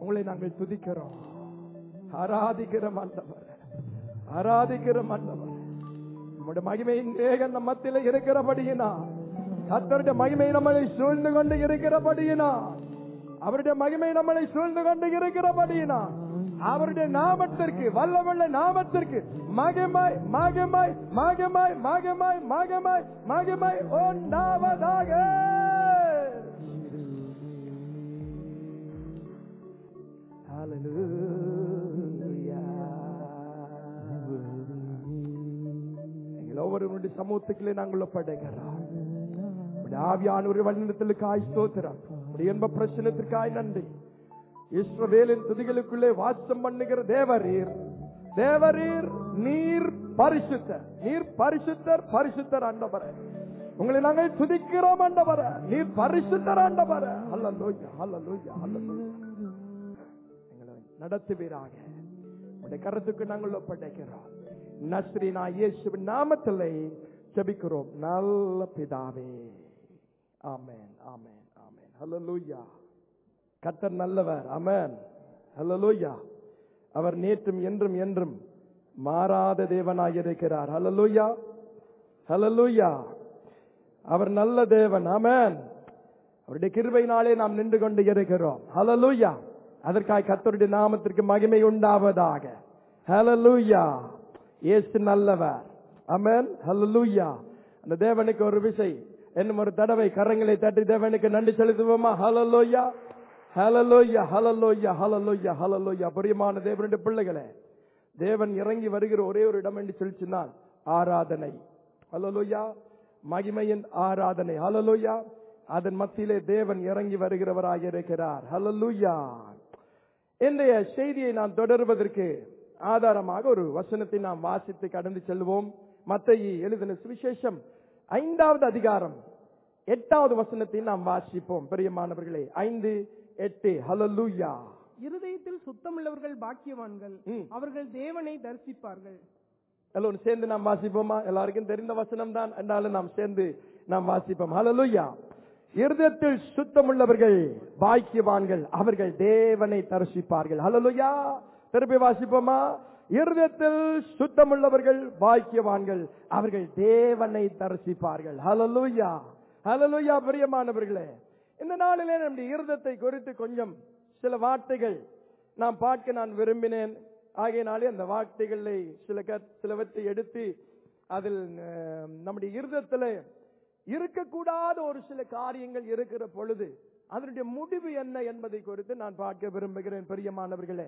உங்களை நாங்கள் துதிக்கிறோம் ஆராதிக்கிற ஆண்டவர் ஆராதிக்கிற ஆண்டவர் நம்முடைய மகிமையின் வேகம் நம்ம மத்தியில இருக்கிறபடியினா கத்தருடைய மகிமை நம்மளை சூழ்ந்து கொண்டு இருக்கிறபடியினா அவருடைய மகிமை நம்மளை சூழ்ந்து கொண்டு இருக்கிறபடியினா அவருடைய நாமத்திற்கு வல்லவல்ல நாமத்திற்கு மகிமை மகிமை மகிமை மகிமை மகிமை மகிமை உண்டாவதாக எங்கள் ஒவ்வொருவருடைய சமூகத்துக்குள்ளே நாங்கள் ஒப்படைக்கிறோம் உம்முடைய ஆவியான ஒரு வழிநடத்தலுக்காய் ஸ்தோத்திரம் உடைய என்ப பிரச்சனத்திற்காய் நன்றி இஸ்ரவேலின் துதிகளுக்குள்ளே வாசம் பண்ணுகிற தேவரீர் தேவரீர் நீர் பரிசுத்தர் நீர் பரிசுத்தர் பரிசுத்தர் ஆண்டவர உங்களை நாங்கள் துதிக்கிறோம் ஆண்டவர நீர் பரிசுத்தர் ஆண்டவர அல்லலூயா அல்லலூயா அல்லலூயா எங்களை நடத்துவீராக உடைய கருத்துக்கு நாங்கள் ஒப்படைக்கிறோம் நஸ்ரீனா இயேசுவின் நாமத்திலே ஜெபிக்கிறோம் நல்ல பிதாவே ஆமென் ஆமென் ஆமென் ஹalleluya கர்த்தர் நல்லவர் ஆமென் ஹalleluya அவர் நேற்றும் என்றும் என்றும் மாறாத தேவனாய் இருக்கிறார் ஹalleluya ஹalleluya அவர் நல்ல தேவன் ஆமென் அவருடைய கிருபையினாலே நாம் நின்று கொண்டு இருக்கிறோம் ஹalleluya அதற்காக கர்த்தருடைய நாமத்திற்கு மகிமை உண்டாவதாக ஹalleluya இயேசு நல்லவர் ஆமென் ஹalleluya அந்த தேவனுக்கு ஒரு விசை என்னும் ஒரு தடவை கரங்களை தட்டி தேவனுக்கு நன்றி செலுத்துவோமா ஹalleluya ஹalleluya ஹalleluya ஹalleluya ஹalleluya பிரியமான தேவனுடைய பிள்ளைகளே தேவன் இறங்கி வருகிற ஒரே ஒரு இடம் என்று சொல்லி சொன்னால் ஆராதனை ஹalleluya மகிமையின் ஆராதனை ஹalleluya அதன் மத்தியிலே தேவன் இறங்கி வருகிறவராக இருக்கிறார் ஹalleluya இன்றைய செய்தியை நாம் தொடர்வதற்கு ஆதாரமாக ஒரு வசனத்தை நாம் வாசித்து கடந்து செல்வோம் மத்திய எழுதின சுவிசேஷம் ஐந்தாவது அதிகாரம் எட்டாவது வசனத்தை நாம் வாசிப்போம் பெரியமானவர்களே ஐந்து எட்டு ஹalleluya இருதயத்தில் சுத்தமுள்ளவர்கள் பாக்கியவான்கள் ம். அவர்கள் தேவனை தரிசிப்பார்கள் எல்லோரும் சேர்ந்து நாம் வாசிப்போமா எல்லாருக்கும் தெரிந்த வசனம் தான் என்றாலும் நாம் சேர்ந்து நாம் வாசிப்போம் ஹalleluya இருதயத்தில் சுத்தமுள்ளவர்கள் பாக்கியவான்கள் அவர்கள் தேவனை தரிசிப்பார்கள் ஹalleluya திருப்பி வாசிப்போமா இருதயத்தில் சுத்தமுள்ளவர்கள் பாக்கியவான்கள் அவர்கள் தேவனை தரிசிப்பார்கள் ஹalleluya ஹalleluya பிரியமானவர்களே இந்த நாளிலே நம்முடைய இருதயத்தை குறித்து கொஞ்சம் சில வார்த்தைகள் நான் பார்க்க நான் விரும்பினேன் ஆகையினாலே அந்த வார்த்தைகளை சில கத்- சிலவற்றை எடுத்து அதில் அஹ், நம்முடைய இருதயத்தில் இருக்கக்கூடாத ஒரு சில காரியங்கள் இருக்கிற பொழுது அதனுடைய முடிவு என்ன என்பதை குறித்து நான் பார்க்க விரும்புகிறேன் பிரியமானவர்களே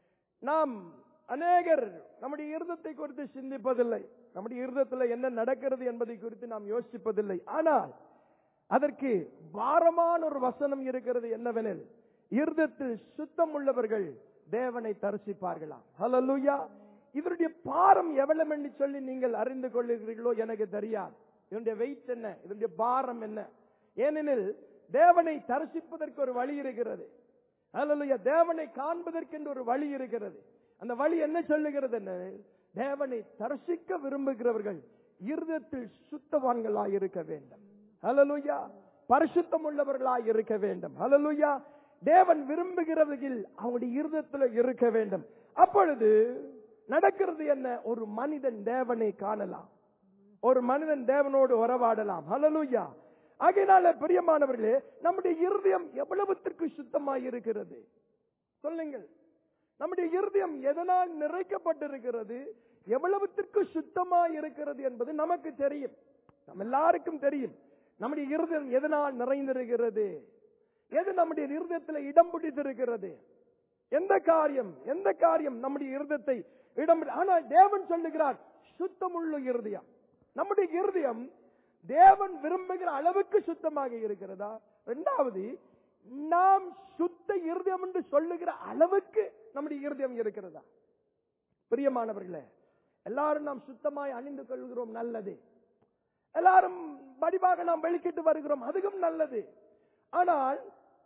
நாம் அநேகர் நம்முடைய இருதத்தை குறித்து சிந்திப்பதில்லை நம்முடைய இருதத்தில் என்ன நடக்கிறது என்பதை குறித்து நாம் யோசிப்பதில்லை ஆனால் அதற்கு பாரமான ஒரு வசனம் இருக்கிறது என்னவெனில் இருதத்தில் சுத்தம் உள்ளவர்கள் தேவனை தரிசிப்பார்களாம் ஹalleluya இதனுடைய பாரம் எவ்வளவு என்று சொல்லி நீங்கள் அறிந்து கொள்ளுகிறீர்களோ எனக்கு தெரியாது இதனுடைய வெயிட் என்ன இதனுடைய பாரம் என்ன ஏனெனில் தேவனை தரிசிப்பதற்கு ஒரு வழி இருக்கிறது ஹalleluya தேவனை காண்பதற்கென்று ஒரு வழி இருக்கிறது அந்த வழி என்ன சொல்லுகிறது என்ன தேவனை தரிசிக்க விரும்புகிறவர்கள் இருதயத்தில் சுத்தவான்களாய் இருக்க வேண்டும் ஹalleluya பரிசுத்தம் உள்ளவர்களாய் இருக்க வேண்டும் ஹalleluya தேவன் விரும்புகிறவர்கள் அவங்களுடைய இருதயத்தில் இருக்க வேண்டும் அப்பொழுது நடக்கிறது என்ன ஒரு மனிதன் தேவனை காணலாம் ஒரு மனிதன் தேவனோடு உறவாடலாம் ஹalleluya ஆகையினால பிரியமானவர்களே நம்முடைய இருதயம் எவ்வளவுத்திற்கு சுத்தமாய் இருக்கிறது சொல்லுங்கள் நம்முடைய இருதயம் எதனால் நிறைக்கப்பட்டிருக்கிறது எவ்வளவுத்திற்கு சுத்தமாய் இருக்கிறது என்பது நமக்கு தெரியும் நம்ம எல்லாருக்கும் தெரியும் நம்முடைய இருதயம் எதனால் நிறைந்திருக்கிறது எது நம்முடைய இருதயத்தில் இடம் பிடித்திருக்கிறது எந்த காரியம் எந்த காரியம் நம்முடைய இருதயத்தை இடம் பிடி- ஆனால் தேவன் சொல்லுகிறார் சுத்தமுள்ள இருதயம் நம்முடைய இருதயம் தேவன் விரும்புகிற அளவுக்கு சுத்தமாக இருக்கிறதா இரண்டாவது நாம் சுத்த இருதயம் என்று சொல்லுகிற அளவுக்கு நம்முடைய இருதயம் இருக்கிறதா பிரியமானவர்களே எல்லாரும் நாம் சுத்தமாய் அணிந்து கொள்கிறோம் நல்லது எல்லாரும் வடிவாக நாம் வெளிக்கிட்டு வருகிறோம் அதுவும் நல்லது ஆனால்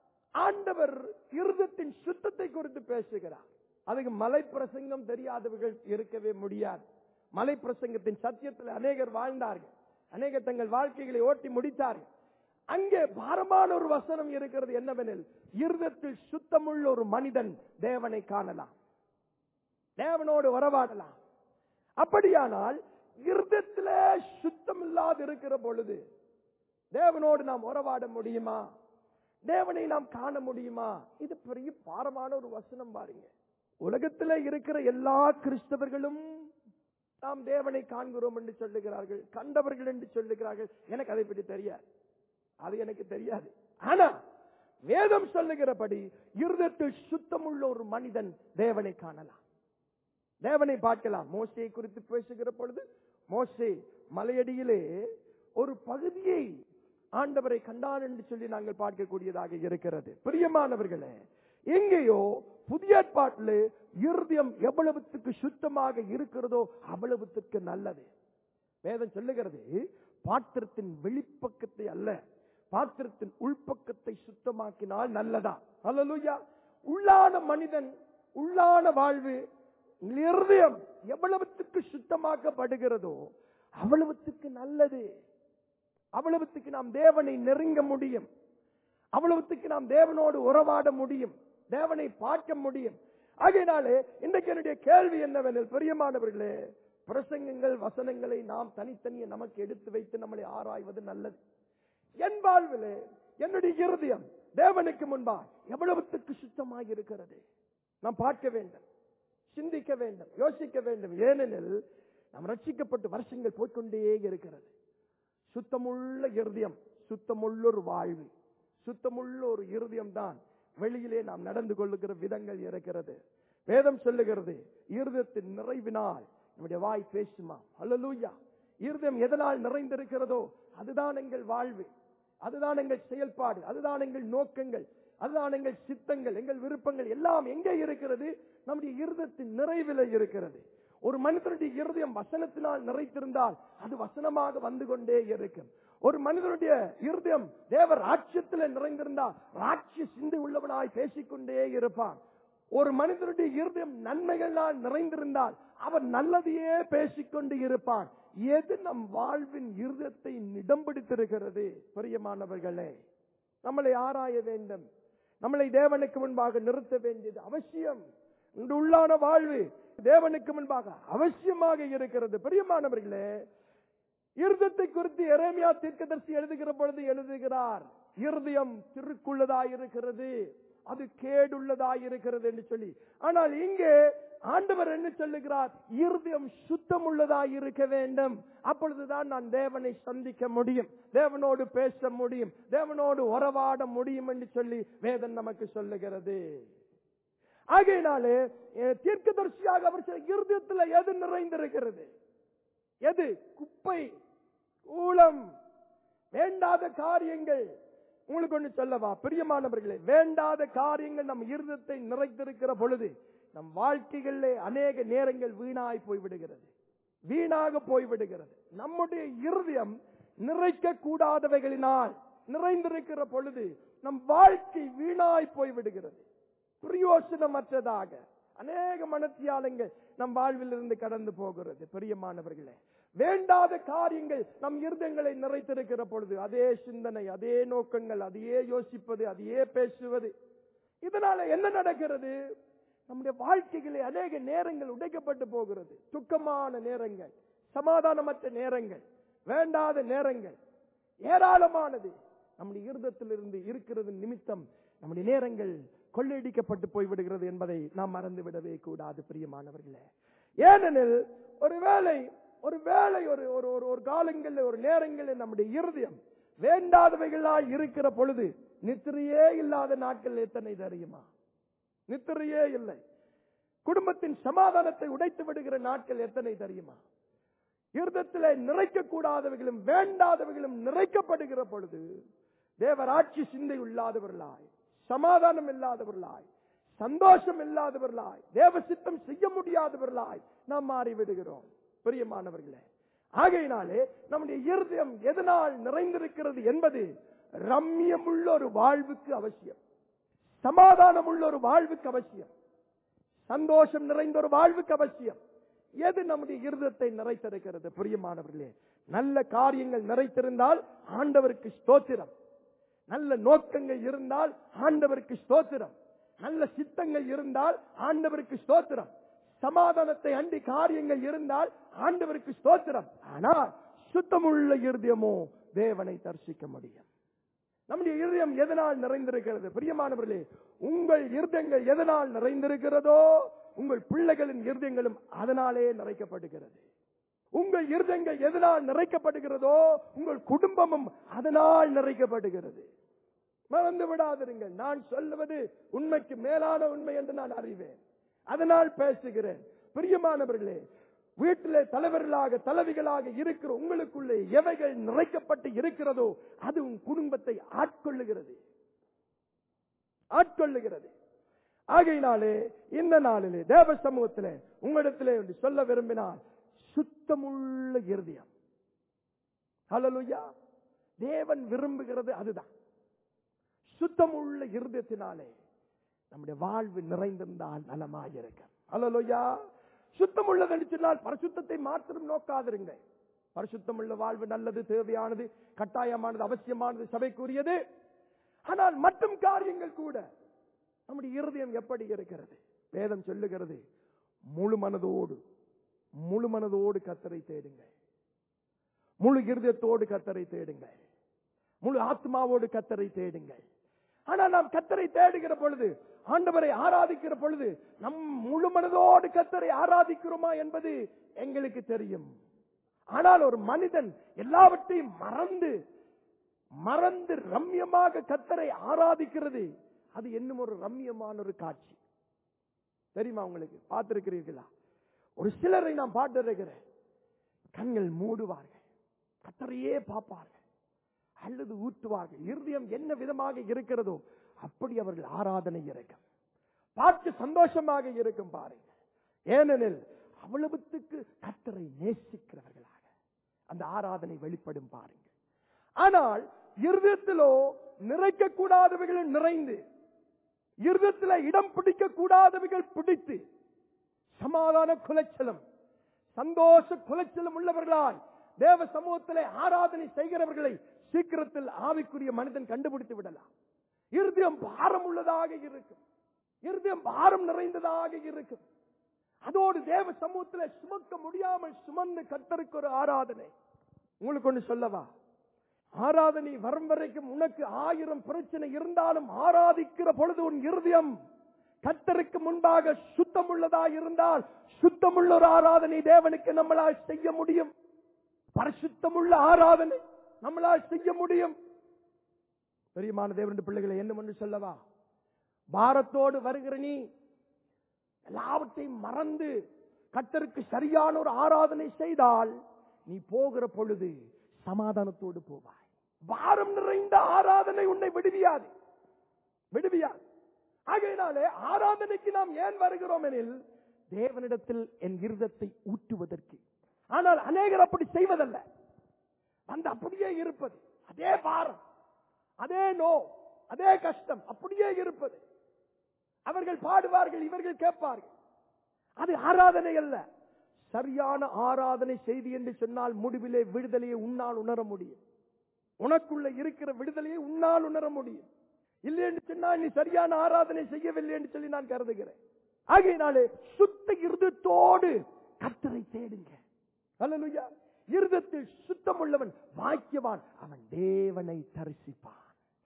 ஆண்டவர் இருதத்தின் சுத்தத்தை குறித்து பேசுகிறார் அதுக்கு மலை பிரசங்கம் தெரியாதவர்கள் இருக்கவே முடியாது மலை பிரசங்கத்தின் சத்தியத்தில் அநேகர் வாழ்ந்தார்கள் அநேகர் தங்கள் வாழ்க்கைகளை ஓட்டி முடித்தார்கள் அங்கே பாரமான ஒரு வசனம் இருக்கிறது என்னவெனில் இருதத்தில் சுத்தமுள்ள ஒரு மனிதன் தேவனை காணலாம் தேவனோடு உறவாடலாம் அப்படியானால் இருதத்திலே சுத்தம் இல்லாது இருக்கிற பொழுது தேவனோடு நாம் உறவாட முடியுமா தேவனை நாம் காண முடியுமா இது பெரிய பாரமான ஒரு வசனம் பாருங்க உலகத்திலே இருக்கிற எல்லா கிறிஸ்தவர்களும் நாம் தேவனை காண்கிறோம் என்று சொல்லுகிறார்கள் கண்டவர்கள் என்று சொல்லுகிறார்கள் எனக்கு அதை பற்றி தெரியாது அது எனக்கு தெரியாது ஆனா வேதம் சொல்லுகிறபடி இருதத்தில் சுத்தமுள்ள ஒரு மனிதன் தேவனை காணலாம் தேவனை பார்க்கலாம் மோசையை குறித்து பேசுகிற பொழுது மோசே மலையடியிலே ஒரு பகுதியை ஆண்டவரை கண்டான் என்று சொல்லி நாங்கள் பார்க்கக்கூடியதாக இருக்கிறது பிரியமானவர்களே எங்கேயோ புதிய ஏற்பாட்டில் இருதயம் எவ்வளவுத்துக்கு சுத்தமாக இருக்கிறதோ அவ்வளவுத்துக்கு நல்லது வேதம் சொல்லுகிறது பாத்திரத்தின் வெளிப்பக்கத்தை அல்ல பாத்திரத்தின் உள்பக்கத்தை சுத்தமாக்கினால் நல்லதா அல்லலுயா உள்ளான மனிதன் உள்ளான வாழ்வு இருதயம் எவ்வளவுத்துக்கு சுத்தமாக்கப்படுகிறதோ அவ்வளவுத்துக்கு நல்லது அவ்வளவுத்துக்கு நாம் தேவனை நெருங்க முடியும் அவ்வளவுத்துக்கு நாம் தேவனோடு உறவாட முடியும் தேவனை பார்க்க முடியும் ஆகையினாலே இன்றைக்கு என்னுடைய கேள்வி என்னவெனில் பிரியமானவர்களே பிரசங்கங்கள் வசனங்களை நாம் தனித்தனியே நமக்கு எடுத்து வைத்து நம்மளை ஆராய்வது நல்லது என் வாழ்விலே என்னுடைய இருதயம் தேவனுக்கு முன்பா எவ்வளவுத்துக்கு சுத்தமாக இருக்கிறது நாம் பார்க்க வேண்டும் சிந்திக்க வேண்டும் யோசிக்க வேண்டும் ஏனெனில் நாம் ரட்சிக்கப்பட்டு வருஷங்கள் போய்க்கொண்டே இருக்கிறது சுத்தமுள்ள இருதயம் சுத்தமுள்ள ஒரு வாழ்வு சுத்தமுள்ள ஒரு இருதயம் தான் வெளியிலே நாம் நடந்து கொள்ளுகிற விதங்கள் இருக்கிறது வேதம் சொல்லுகிறது இருதயத்தின் நிறைவினால் நம்முடைய வாய் பேசுமா அல்லலூயா இருதயம் எதனால் நிறைந்திருக்கிறதோ அதுதான் எங்கள் வாழ்வு அதுதான் எங்கள் செயல்பாடு அதுதான் எங்கள் நோக்கங்கள் அதுதான் எங்கள் சித்தங்கள் எங்கள் விருப்பங்கள் எல்லாம் எங்கே இருக்கிறது நம்முடைய இருதயத்தின் நிறைவில இருக்கிறது ஒரு மனிதனுடைய இருதயம் வசனத்தினால் நிறைத்திருந்தால் அது வசனமாக வந்து கொண்டே இருக்கும் ஒரு மனிதனுடைய இருதயம் தேவ ராட்சியத்தில் நிறைந்திருந்தால் ராட்சிய சிந்தை உள்ளவனாய் பேசிக்கொண்டே இருப்பான் ஒரு மனிதனுடைய இருதயம் நன்மைகளால் நிறைந்திருந்தால் அவன் நல்லதையே பேசிக்கொண்டு இருப்பான் எது நம் வாழ்வின் இருதயத்தை இடம் பிடித்திருக்கிறது பிரியமானவர்களே நம்மளை ஆராய வேண்டும் நம்மளை தேவனுக்கு முன்பாக நிறுத்த வேண்டியது அவசியம் இந்த உள்ளான வாழ்வு தேவனுக்கு முன்பாக அவசியமாக இருக்கிறது பிரியமானவர்களே இருதத்தை குறித்து எரேமியா தீர்க்கதரிசி எழுதுகிற பொழுது எழுதுகிறார் இருதயம் திருக்குள்ளதாய் இருக்கிறது அது கேடுள்ளதாய் இருக்கிறது என்று சொல்லி ஆனால் இங்கே ஆண்டவர் என்ன சொல்லுகிறார் இருதயம் சுத்தம் உள்ளதாய் இருக்க வேண்டும் அப்பொழுதுதான் நான் தேவனை சந்திக்க முடியும் தேவனோடு பேச முடியும் தேவனோடு உறவாட முடியும் என்று சொல்லி வேதன் நமக்கு சொல்லுகிறது ஆகையினாலே தீர்க்கதரிசியாக அவர் சில இருதயத்தில் எது நிறைந்திருக்கிறது எது குப்பை ஊழம் வேண்டாத காரியங்கள் உங்களுக்கு ஒன்று சொல்லவா பிரியமானவர்களே வேண்டாத காரியங்கள் நம் இருதத்தை நிறைத்திருக்கிற பொழுது நம் வாழ்க்கைகளிலே அநேக நேரங்கள் வீணாய் போய்விடுகிறது வீணாக போய்விடுகிறது நம்முடைய இருதயம் நிறைக்க கூடாதவைகளினால் நிறைந்திருக்கிற பொழுது நம் வாழ்க்கை வீணாய் போய்விடுகிறது பிரயோசனமற்றதாக அநேக மனத்தியாலங்கள் நம் வாழ்வில் இருந்து கடந்து போகிறது பெரியமானவர்களே வேண்டாத காரியங்கள் நம் இருதயங்களை நிறைத்திருக்கிற பொழுது அதே சிந்தனை அதே நோக்கங்கள் அதையே யோசிப்பது அதையே பேசுவது இதனால என்ன நடக்கிறது நம்முடைய வாழ்க்கைகளை அநேக நேரங்கள் உடைக்கப்பட்டு போகிறது துக்கமான நேரங்கள் சமாதானமற்ற நேரங்கள் வேண்டாத நேரங்கள் ஏராளமானது நம்முடைய இருதத்திலிருந்து இருக்கிறது நிமித்தம் நம்முடைய நேரங்கள் கொள்ளையடிக்கப்பட்டு போய்விடுகிறது என்பதை நாம் மறந்து விடவே கூடாது பிரியமானவர்களே ஏனெனில் ஒருவேளை ஒரு வேலை ஒரு ஒரு ஒரு ஒரு காலங்களில் ஒரு நேரங்களில் நம்முடைய இருதயம் வேண்டாதவைகளாய் இருக்கிற பொழுது நித்திரையே இல்லாத நாட்கள் எத்தனை தெரியுமா நித்திரையே இல்லை குடும்பத்தின் சமாதானத்தை உடைத்து விடுகிற நாட்கள் எத்தனை தெரியுமா இருதத்திலே நிறைக்க கூடாதவைகளும் வேண்டாதவைகளும் நிறைக்கப்படுகிற பொழுது தேவராட்சி சிந்தை இல்லாதவர்களாய் சமாதானம் இல்லாதவர்களாய் சந்தோஷம் இல்லாதவர்களாய் தேவ சித்தம் செய்ய முடியாதவர்களாய் நாம் மாறிவிடுகிறோம் பிரியமானவர்களே ஆகையினாலே நம்முடைய இருதயம் எதனால் நிறைந்திருக்கிறது என்பது ரம்யமுள்ள ஒரு வாழ்வுக்கு அவசியம் சமாதானம் உள்ள ஒரு வாழ்வுக்கு அவசியம் சந்தோஷம் நிறைந்த ஒரு வாழ்வுக்கு அவசியம் எது நம்முடைய இருதத்தை நிறைத்திருக்கிறது பிரியமானவர்களே நல்ல காரியங்கள் நிறைத்திருந்தால் ஆண்டவருக்கு ஸ்தோத்திரம் நல்ல நோக்கங்கள் இருந்தால் ஆண்டவருக்கு ஸ்தோத்திரம் நல்ல சித்தங்கள் இருந்தால் ஆண்டவருக்கு ஸ்தோத்திரம் சமாதானத்தை அண்டி காரியங்கள் இருந்தால் ஆண்டவருக்கு ஸ்தோத்திரம் ஆனால் சுத்தமுள்ள இருதயமோ தேவனை தரிசிக்க முடியும் நம்முடைய இருதயம் எதனால் நிறைந்திருக்கிறது பிரியமானவர்களே உங்கள் இருதயங்கள் எதனால் நிறைந்திருக்கிறதோ உங்கள் பிள்ளைகளின் இருதயங்களும் அதனாலே நிறைக்கப்படுகிறது உங்கள் இருதயங்கள் எதனால் நிறைக்கப்படுகிறதோ உங்கள் குடும்பமும் அதனால் நிறைக்கப்படுகிறது மறந்து விடாதிருங்கள் நான் சொல்லுவது உண்மைக்கு மேலான உண்மை என்று நான் அறிவேன் அதனால் பேசுகிறேன் பிரியமானவர்களே வீட்டிலே தலைவர்களாக தலைவிகளாக இருக்கிற உங்களுக்குள்ளே எவைகள் நிறைக்கப்பட்டு இருக்கிறதோ அது உன் குடும்பத்தை ஆட்கொள்ளுகிறது ஆட்கொள்ளுகிறது ஆகையினாலே இந்த நாளிலே தேவ சமூகத்திலே உங்களிடத்திலே ஒன்று சொல்ல விரும்பினால் சுத்தமுள்ள இருதயம் ஹalleluya தேவன் விரும்புகிறது அதுதான் சுத்தமுள்ள இருதயத்தினாலே நம்முடைய வாழ்வு நிறைந்திருந்தால் நலமாயிருக்கும் ஹalleluya சுத்தம் உள்ளது சொன்னால் பரிசுத்தத்தை மாத்திரம் நோக்காதிருங்க பரிசுத்தமுள்ள வாழ்வு நல்லது தேவையானது கட்டாயமானது அவசியமானது சபைக்குரியது ஆனால் மற்றும் காரியங்கள் கூட நம்முடைய இருதயம் எப்படி இருக்கிறது வேதம் சொல்லுகிறது முழு மனதோடு முழு மனதோடு கத்தரை தேடுங்கள் முழு இருதயத்தோடு கத்தரை தேடுங்கள் முழு ஆத்மாவோடு கத்தரை தேடுங்கள் ஆனால் நாம் கத்தரை தேடுகிற பொழுது ஆண்டவரை ஆராதிக்கிற பொழுது நம் முழு மனதோடு கத்தரை ஆராதிக்கிறோமா என்பது எங்களுக்கு தெரியும் ஆனால் ஒரு மனிதன் எல்லாவற்றையும் மறந்து மறந்து ரம்யமாக கத்தரை ஆராதிக்கிறது அது இன்னும் ஒரு ரம்யமான ஒரு காட்சி தெரியுமா உங்களுக்கு பார்த்திருக்கிறீர்களா ஒரு சிலரை நான் பார்த்திருக்கிறேன் கண்கள் மூடுவார்கள் கத்தரையே பார்ப்பார்கள் அல்லது ஊற்றுவார்கள் இருதயம் என்ன விதமாக இருக்கிறதோ அப்படி அவர்கள் ஆராதனை இருக்கும் பார்த்து சந்தோஷமாக இருக்கும் பாருங்க ஏனெனில் அவ்வளவுத்துக்கு கத்தரை நேசிக்கிறவர்களாக அந்த ஆராதனை வெளிப்படும் பாருங்க ஆனால் இருதயத்திலோ நிறைக்க கூடாதவைகள் நிறைந்து இருதயத்தில் இடம் பிடிக்க கூடாதவைகள் பிடித்து சமாதான குலைச்சலம் சந்தோஷ குலைச்சலம் உள்ளவர்களாய் தேவ சமூகத்திலே ஆராதனை செய்கிறவர்களை சீக்கிரத்தில் ஆவிக்குரிய மனிதன் கண்டுபிடித்து விடலாம் இருதயம் பாரம் உள்ளதாக இருக்கும் இருதயம் பாரம் நிறைந்ததாக இருக்கும் அதோடு தேவ சமூகத்தில் சுமக்க முடியாமல் சுமந்து கத்தருக்கு ஒரு ஆராதனை உங்களுக்கு ஒன்று சொல்லவா ஆராதனை வரும் வரைக்கும் உனக்கு ஆயிரம் பிரச்சனை இருந்தாலும் ஆராதிக்கிற பொழுது உன் இருதயம் கத்தருக்கு முன்பாக சுத்தமுள்ளதா இருந்தால் சுத்தமுள்ள ஒரு ஆராதனை தேவனுக்கு நம்மளால் செய்ய முடியும் பரிசுத்தமுள்ள ஆராதனை நம்மளால் செய்ய முடியும் பெரியமான தேவனுடைய பிள்ளைகளை என்ன ஒன்று சொல்லவா பாரத்தோடு வருகிற நீ எல்லாவற்றையும் மறந்து கத்தருக்கு சரியான ஒரு ஆராதனை செய்தால் நீ போகிற பொழுது சமாதானத்தோடு போவாய் பாரம் நிறைந்த ஆராதனை உன்னை விடுவியாது விடுவியாது ஆகையினாலே ஆராதனைக்கு நாம் ஏன் வருகிறோம் எனில் தேவனிடத்தில் என் இருதத்தை ஊற்றுவதற்கு ஆனால் அநேகர் அப்படி செய்வதல்ல வந்து அப்படியே இருப்பது அதே பாரம் அதே நோ அதே கஷ்டம் அப்படியே இருப்பது அவர்கள் பாடுவார்கள் இவர்கள் கேட்பார்கள் அது ஆராதனை அல்ல சரியான ஆராதனை செய்தி என்று சொன்னால் முடிவிலே விடுதலையை உன்னால் உணர முடியும் உனக்குள்ள இருக்கிற விடுதலையை உன்னால் உணர முடியும் இல்லை என்று சொன்னால் நீ சரியான ஆராதனை செய்யவில்லை என்று சொல்லி நான் கருதுகிறேன் ஆகையினாலே சுத்த இருதத்தோடு கத்தரை தேடுங்க அல்லா இருதத்தில் சுத்தம் உள்ளவன் பாக்கியவான் அவன் தேவனை தரிசிப்பான்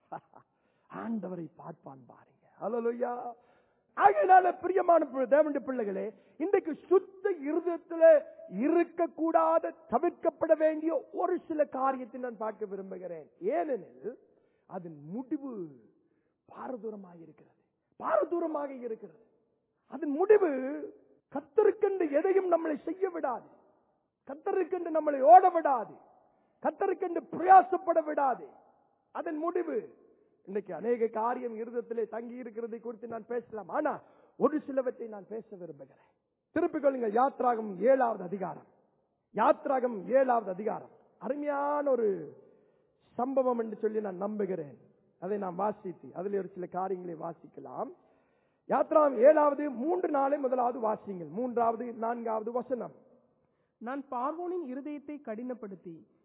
ஆண்டவரை பார்ப்பான் பாருங்க அல்லா ஆகையினால பிரியமான பி- தேவனுடைய பிள்ளைகளே இன்றைக்கு சுத்த இருதயத்தில் இருக்கக்கூடாத தவிர்க்கப்பட வேண்டிய ஒரு சில காரியத்தை நான் பார்க்க விரும்புகிறேன் ஏனெனில் அதன் முடிவு பாரதூரமாக இருக்கிறது பாரதூரமாக இருக்கிறது அதன் முடிவு கத்தருக்கென்று எதையும் நம்மளை செய்ய விடாது கத்தருக்கென்று நம்மளை ஓட விடாது கத்தருக்கென்று பிரயாசப்பட விடாது அதன் முடிவு இன்னைக்கு அநேக காரியம் இருதத்திலே தங்கி இருக்கிறதை குறித்து நான் பேசலாம் ஆனா ஒரு சிலவற்றை நான் பேச விரும்புகிறேன் திருப்பிக் கொள்ளுங்க யாத்ராகம் ஏழாவது அதிகாரம் யாத்ராகம் ஏழாவது அதிகாரம் அருமையான ஒரு சம்பவம் என்று சொல்லி நான் நம்புகிறேன் அதை நான் வாசித்து அதில் ஒரு சில காரியங்களை வாசிக்கலாம் யாத்ராம் ஏழாவது மூன்று நாளை முதலாவது வாசிங்கள் மூன்றாவது நான்காவது வசனம் நான் பார்வோனின் இருதயத்தை கடினப்படுத்தி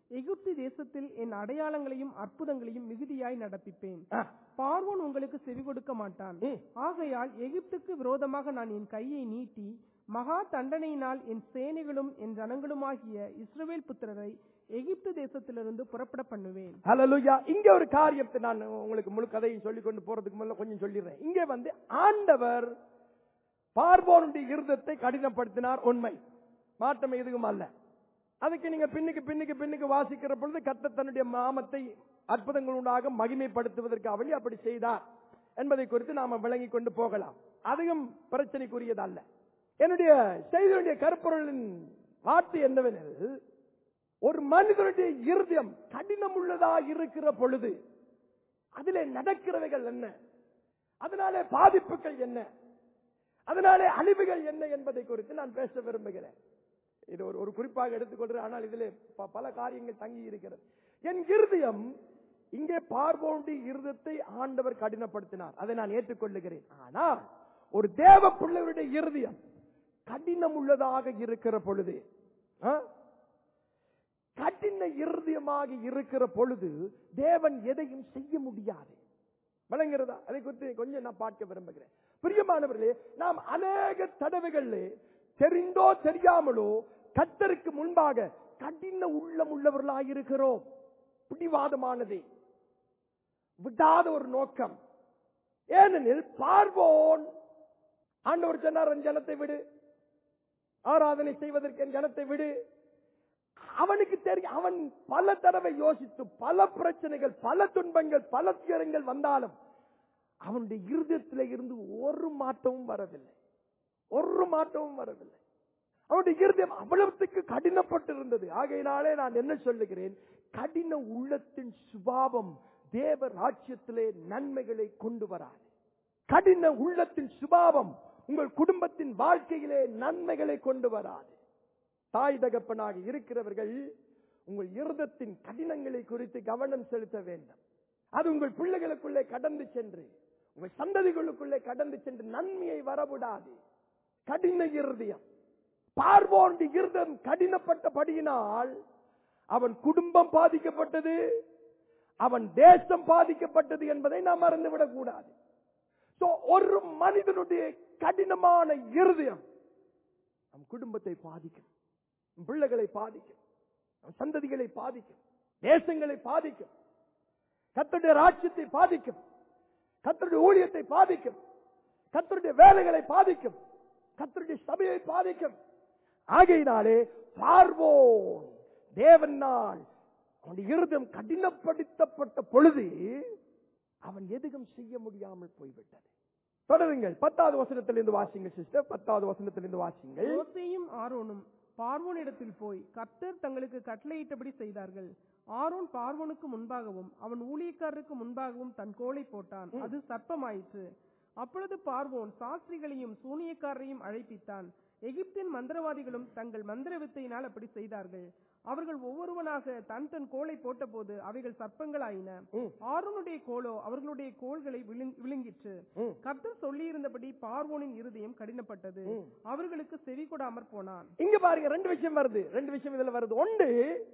எகிப்து தேசத்தில் என் அடையாளங்களையும் அற்புதங்களையும் மிகுதியாய் நடப்பிப்பேன் ஆ, பார்வோன் உங்களுக்கு செவி கொடுக்க மாட்டான் ம். ஆகையால் எகிப்துக்கு விரோதமாக நான் என் கையை நீட்டி மகா தண்டனையினால் என் சேனைகளும் என் ஜனங்களுமாகிய இஸ்ரவேல் புத்திரரை எகிப்து தேசத்திலிருந்து புறப்பட பண்ணுவேன் ஹalleluya இங்க ஒரு காரியத்தை நான் உங்களுக்கு முழு கதையும் சொல்லி கொண்டு போறதுக்கு முதல்ல கொஞ்சம் சொல்லிடுறேன் இங்க வந்து ஆண்டவர் பார்வோனுடைய இருதத்தை கடினப்படுத்தினார் உண்மை மாற்றம் எதுவும் அல்ல அதுக்கு நீங்க பின்னுக்கு பின்னுக்கு பின்னுக்கு வாசிக்கிற பொழுது கத்த தன்னுடைய மாமத்தை அற்புதங்களுடாக மகிமைப்படுத்துவதற்காக வேண்டி அப்படி செய்தார் என்பதை குறித்து நாம விளங்கி கொண்டு போகலாம் அதுவும் பிரச்சனைக்குரியது அல்ல என்னுடைய செய்தியுடைய கருப்பொருளின் வார்த்தை என்னவெனில் ஒரு மனிதனுடைய இருதயம் கடினம் உள்ளதா இருக்கிற பொழுது அதிலே நடக்கிறவைகள் என்ன அதனாலே பாதிப்புகள் என்ன அதனாலே அழிவுகள் என்ன என்பதை குறித்து நான் பேச விரும்புகிறேன் இது ஒரு ஒரு குறிப்பாக எடுத்துக்கொள்றேன் ஆனால் இதிலே ப- பல காரியங்கள் தங்கி இருக்கிறது என் இருதயம் இங்கே பார்வோனுடைய இருதத்தை ஆண்டவர் கடினப்படுத்தினார் அதை நான் ஏற்றுக்கொள்ளுகிறேன் ஆனால் ஒரு தேவ பிள்ளைகளுடைய இருதயம் கடினம் உள்ளதாக இருக்கிற பொழுது ஆ? கடின இருதயமாக இருக்கிற பொழுது தேவன் எதையும் செய்ய முடியாது விளங்குறதா அதை குறித்து கொஞ்சம் நான் பார்க்க விரும்புகிறேன் பிரியமானவர்களே நாம் அநேக தடவைகளிலே தெரிந்தோ தெரியாமலோ கத்தருக்கு முன்பாக கடின உள்ளம் உள்ளவர்களாக இருக்கிறோம் பிடிவாதமானது விடாத ஒரு நோக்கம் ஏனெனில் பார்வோன் ஆண்டவர் சொன்னார் என் ஜனத்தை விடு ஆராதனை செய்வதற்கு என் ஜனத்தை விடு அவனுக்கு தெரியும் அவன் பல தடவை யோசித்து பல பிரச்சனைகள் பல துன்பங்கள் பல துயரங்கள் வந்தாலும் அவனுடைய இருதயத்திலே இருந்து ஒரு மாற்றமும் வரவில்லை ஒரு மாற்றமும் வரவில்லை அவனுடைய இருதயம் அவ்வளவுக்கு கடினப்பட்டிருந்தது ஆகையினாலே நான் என்ன சொல்லுகிறேன் கடின உள்ளத்தின் சுபாவம் தேவ ராஜ்யத்திலே நன்மைகளை கொண்டு வராது கடின உள்ளத்தின் சுபாவம் உங்கள் குடும்பத்தின் வாழ்க்கையிலே நன்மைகளை கொண்டு வராது தாய் தகப்பனாக இருக்கிறவர்கள் உங்கள் இருதத்தின் கடினங்களை குறித்து கவனம் செலுத்த வேண்டும் அது உங்கள் பிள்ளைகளுக்குள்ளே கடந்து சென்று உங்கள் சந்ததிகளுக்குள்ளே கடந்து சென்று நன்மையை வரவிடாது கடின இருதயம் பார்வோன் இருதம் கடினப்பட்டபடியினால் அவன் குடும்பம் பாதிக்கப்பட்டது அவன் தேசம் பாதிக்கப்பட்டது என்பதை நாம் மறந்துவிடக் கூடாது So, ஒரு மனிதனுடைய கடினமான இருதயம் நம் குடும்பத்தை பாதிக்கும் நம் பிள்ளைகளை பாதிக்கும் நம் சந்ததிகளை பாதிக்கும் தேசங்களை பாதிக்கும் கத்தருடைய ராஜ்யத்தை பாதிக்கும் கத்தருடைய ஊழியத்தை பாதிக்கும் கத்தருடைய வேலைகளை பாதிக்கும் கத்தருடைய சபையை பாதிக்கும் ஆகையினாலே பார்வோன் தேவனால் அவனுடைய இருதயம் கடினப்படுத்தப்பட்ட பொழுது அவன் எதுவும் செய்ய முடியாமல் போய்விட்டது தொடருங்கள் பத்தாவது வசனத்திலிருந்து வாசிங்க சிஸ்டர் பத்தாவது வசனத்திலிருந்து வாசிங்கள் மோசேயும் ஆரோனும் பார்வோனிடத்தில் போய் கர்த்தர் தங்களுக்கு கட்டளையிட்டபடி செய்தார்கள் ஆரோன் பார்வோனுக்கு முன்பாகவும் அவன் ஊழியக்காரருக்கு முன்பாகவும் தன் கோலை போட்டான் அது சர்ப்பமாயிற்று அப்பொழுது பார்வோன் சாஸ்திரிகளையும் சூனியக்காரரையும் அழைப்பித்தான் எகிப்தின் மந்திரவாதிகளும் தங்கள் மந்திர வித்தையினால் அப்படி செய்தார்கள் அவர்கள் ஒவ்வொருவனாக தன் தன் கோலை போட்டபோது அவைகள் சர்ப்பங்களாயின ம். ஆரோனுடைய கோலோ அவர்களுடைய கோள்களை விழுங்- விழுங்கிற்று ம். கர்த்தர் சொல்லியிருந்தபடி பார்வோனின் இருதயம் கடினப்பட்டது ம். அவர்களுக்கு செவி கொடாமற் போனான் இங்க பாருங்க ரெண்டு விஷயம் வருது ரெண்டு விஷயம் இதுல வருது ஒன்று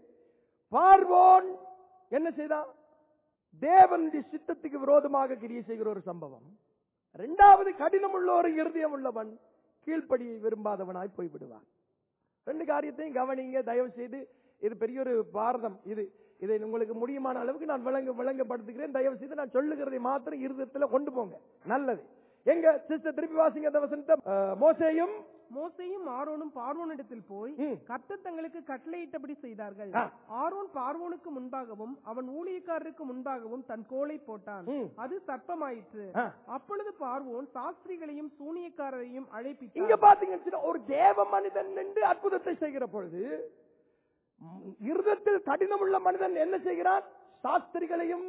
பார்வோன் என்ன செய்தான் தேவனுடைய சித்தத்துக்கு விரோதமாக கிரியை செய்கிற ஒரு சம்பவம் இரண்டாவது கடினம் உள்ள ஒரு இருதயம் உள்ளவன் கீழ்ப்படியை விரும்பாதவனாய் போய்விடுவான் ரெண்டு காரியத்தையும் கவனிங்க தயவு செய்து இது பெரிய ஒரு பாரதம் இது இதை உங்களுக்கு முடியுமான அளவுக்கு நான் விளங்க விளங்கப்படுத்துகிறேன் தயவு செய்து நான் சொல்லுகிறதை மாத்திரம் இருதயத்துல கொண்டு போங்க நல்லது எங்க சிஸ்டர் திருப்பி வாசிங்க அந்த வசனத்தை அஹ், மோசேயும் மோசேயும் ஆரோனும் பார்வோனிடத்தில் போய் ம். கர்த்தர் தங்களுக்கு கட்டளையிட்டபடி செய்தார்கள் ஆ. ஆரோன் பார்வோனுக்கு முன்பாகவும் அவன் ஊழியக்காரருக்கு முன்பாகவும் தன் கோலை போட்டான் ம். அது சர்ப்பமாயிற்று ஆ. அப்பொழுது பார்வோன் சாஸ்திரிகளையும் சூனியக்காரரையும் இங்க அழைப்பித்தான் பாத்தீங்கன்னா ஒரு தேவ மனிதன் என்று அற்புதத்தை செய்கிற பொழுது ம், இருதத்தில் கடினம் உள்ள மனிதன் என்ன செய்கிறான் சாஸ்திரிகளையும்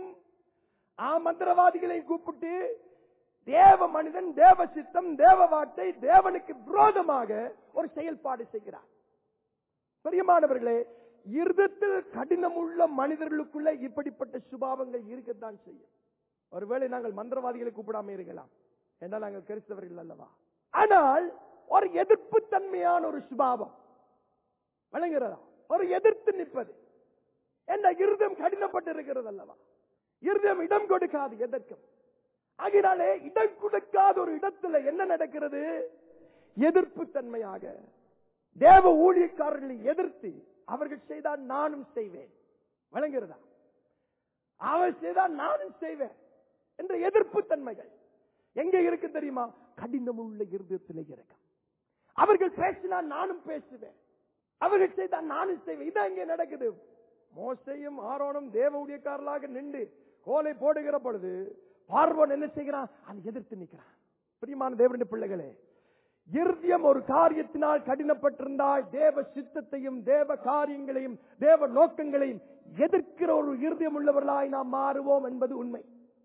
ஆ மந்திரவாதிகளையும் கூப்பிட்டு தேவ மனிதன் தேவ சித்தம் தேவ வார்த்தை தேவனுக்கு விரோதமாக ஒரு செயல்பாடு செய்கிறார் பிரியமானவர்களே இருதத்தில் கடினம் உள்ள மனிதர்களுக்குள்ள இப்படிப்பட்ட சுபாவங்கள் இருக்கத்தான் செய்யும் ஒருவேளை நாங்கள் மந்திரவாதிகளை கூப்பிடாம இருக்கலாம் ஏன்னா நாங்கள் கிறிஸ்தவர்கள் அல்லவா ஆனால் ஒரு எதிர்ப்பு தன்மையான ஒரு சுபாவம் விளங்குகிறதா ஒரு எதிர்த்து நிற்பது என்ன இருதயம் கடினப்பட்டு இருக்கிறது அல்லவா இருதயம் இடம் கொடுக்காது எதற்கும் ஆகினாலே இடம் கொடுக்காத ஒரு இடத்துல என்ன நடக்கிறது எதிர்ப்பு தன்மையாக தேவ ஊழியக்காரர்களை எதிர்த்து அவர்கள் செய்தால் நானும் செய்வேன் வழங்குகிறதா அவர் செய்தால் நானும் செய்வேன் என்ற எதிர்ப்பு தன்மைகள் எங்க இருக்கு தெரியுமா கடினம் உள்ள இருதயத்தில் இருக்கு அவர்கள் பேசினால் நானும் பேசுவேன் அவர்கள் செய்தால் நானும் செய்வேன் இதான் இங்கே நடக்குது மோசையும் ஆரோனும் தேவ ஊழியக்காரர்களாக நின்று கோலை போடுகிற பொழுது பார்வன் என்ன செய்கிறான் அதை எதிர்த்து நிற்கிறான் பிரியமான தேவனுடைய பிள்ளைகளே இருதயம் ஒரு காரியத்தினால் கடினப்பட்டிருந்தால் தேவ சித்தத்தையும் தேவ காரியங்களையும் தேவ நோக்கங்களையும் எதிர்க்கிற ஒரு இருதயம் உள்ளவர்களாய் நாம் மாறுவோம் என்பது உண்மை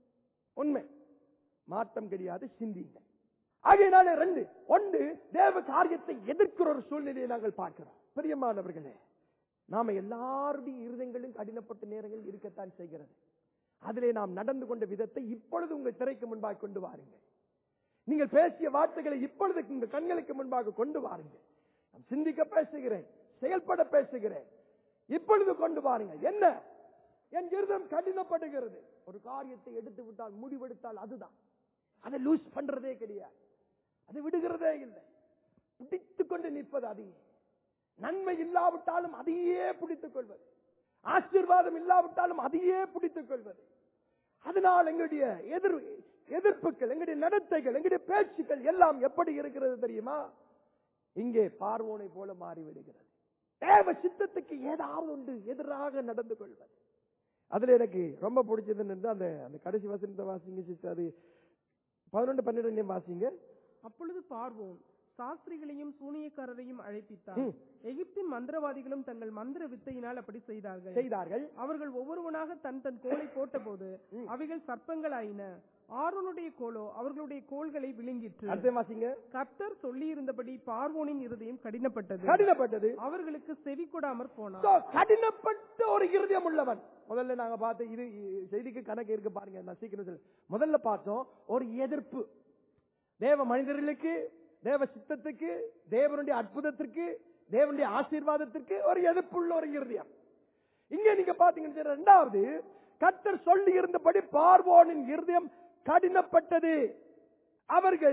உண்மை மாற்றம் கிடையாது சிந்திங்க ஆகையினாலே ரெண்டு ஒன்று தேவ காரியத்தை எதிர்க்கிற ஒரு சூழ்நிலையை நாங்கள் பார்க்கிறோம் பிரியமானவர்களே நாம எல்லாருடைய இருதயங்களும் கடினப்பட்ட நேரங்கள் இருக்கத்தான் செய்கிறது அதிலே நாம் நடந்து கொண்ட விதத்தை இப்பொழுது உங்கள் திரைக்கு முன்பாக கொண்டு வாருங்கள் நீங்கள் பேசிய வார்த்தைகளை இப்பொழுது உங்கள் கண்களுக்கு முன்பாக கொண்டு வாருங்கள் நான் சிந்திக்க பேசுகிறேன் செயல்பட பேசுகிறேன் இப்பொழுது கொண்டு வாருங்கள் என்ன என் இருதம் கடினப்படுகிறது ஒரு காரியத்தை எடுத்து விட்டால் முடிவெடுத்தால் அதுதான் அதை லூஸ் பண்றதே கிடையாது அதை விடுகிறதே இல்லை பிடித்துக் கொண்டு நிற்பது அதையே நன்மை இல்லாவிட்டாலும் அதையே பிடித்துக் கொள்வது ஆசீர்வாதம் இல்லாவிட்டாலும் அதையே பிடித்துக் கொள்வது அதனால் எங்களுடைய எதிர் எதிர்ப்புகள் எங்களுடைய நடத்தைகள் எங்களுடைய பேச்சுக்கள் எல்லாம் எப்படி இருக்கிறது தெரியுமா இங்கே பார்வோனை போல மாறிவிடுகிறது தேவ சித்தத்துக்கு ஏதாவது ஒன்று எதிராக நடந்து கொள்வது அதுல எனக்கு ரொம்ப பிடிச்சதுன்னு இருந்தா அந்த அந்த கடைசி வசனத்தை வாசிங்க சிஸ்டர் அது பதினொன்று பன்னிரெண்டு வாசிங்க அப்பொழுது பார்வோன் சாஸ்திரிகளையும் சூனியக்காரரையும் அழைப்பித்தார் ம். எகிப்தின் மந்திரவாதிகளும் தங்கள் மந்திர வித்தையினால் அப்படி செய்தார்கள் செய்தார்கள் அவர்கள் ஒவ்வொருவனாக தன் தன் கோலை போட்டபோது அவைகள் சர்ப்பங்களாயின ஆரோனுடைய கோலோ அவர்களுடைய கோல்களை விழுங்கிற்று அடுத்த வாசிங்க கர்த்தர் சொல்லியிருந்தபடி பார்வோனின் இருதயம் கடினப்பட்டது கடினப்பட்டது அவர்களுக்கு செவி கொடாமற் போனார் So, கடினப்பட்ட ஒரு இருதயம் உள்ளவன் முதல்ல நாங்க பார்த்த இது இ- செய்திக்கு கணக்கு இருக்கு பாருங்க நான் சீக்கிரம் சொல்ல முதல்ல பார்த்தோம் ஒரு எதிர்ப்பு தேவ மனிதர்களுக்கு தேவ சித்தத்துக்கு தேவனுடைய அற்புதத்திற்கு தேவனுடைய ஆசீர்வாதத்திற்கு ஒரு எதிர்ப்புள்ள ஒரு இருதயம் இங்க நீங்க பாத்தீங்கன்னு சொன்னா, இரண்டாவது கர்த்தர் சொல்லி இருந்தபடி பார்வோனின் இருதயம் கடினப்பட்டது அவர்கள்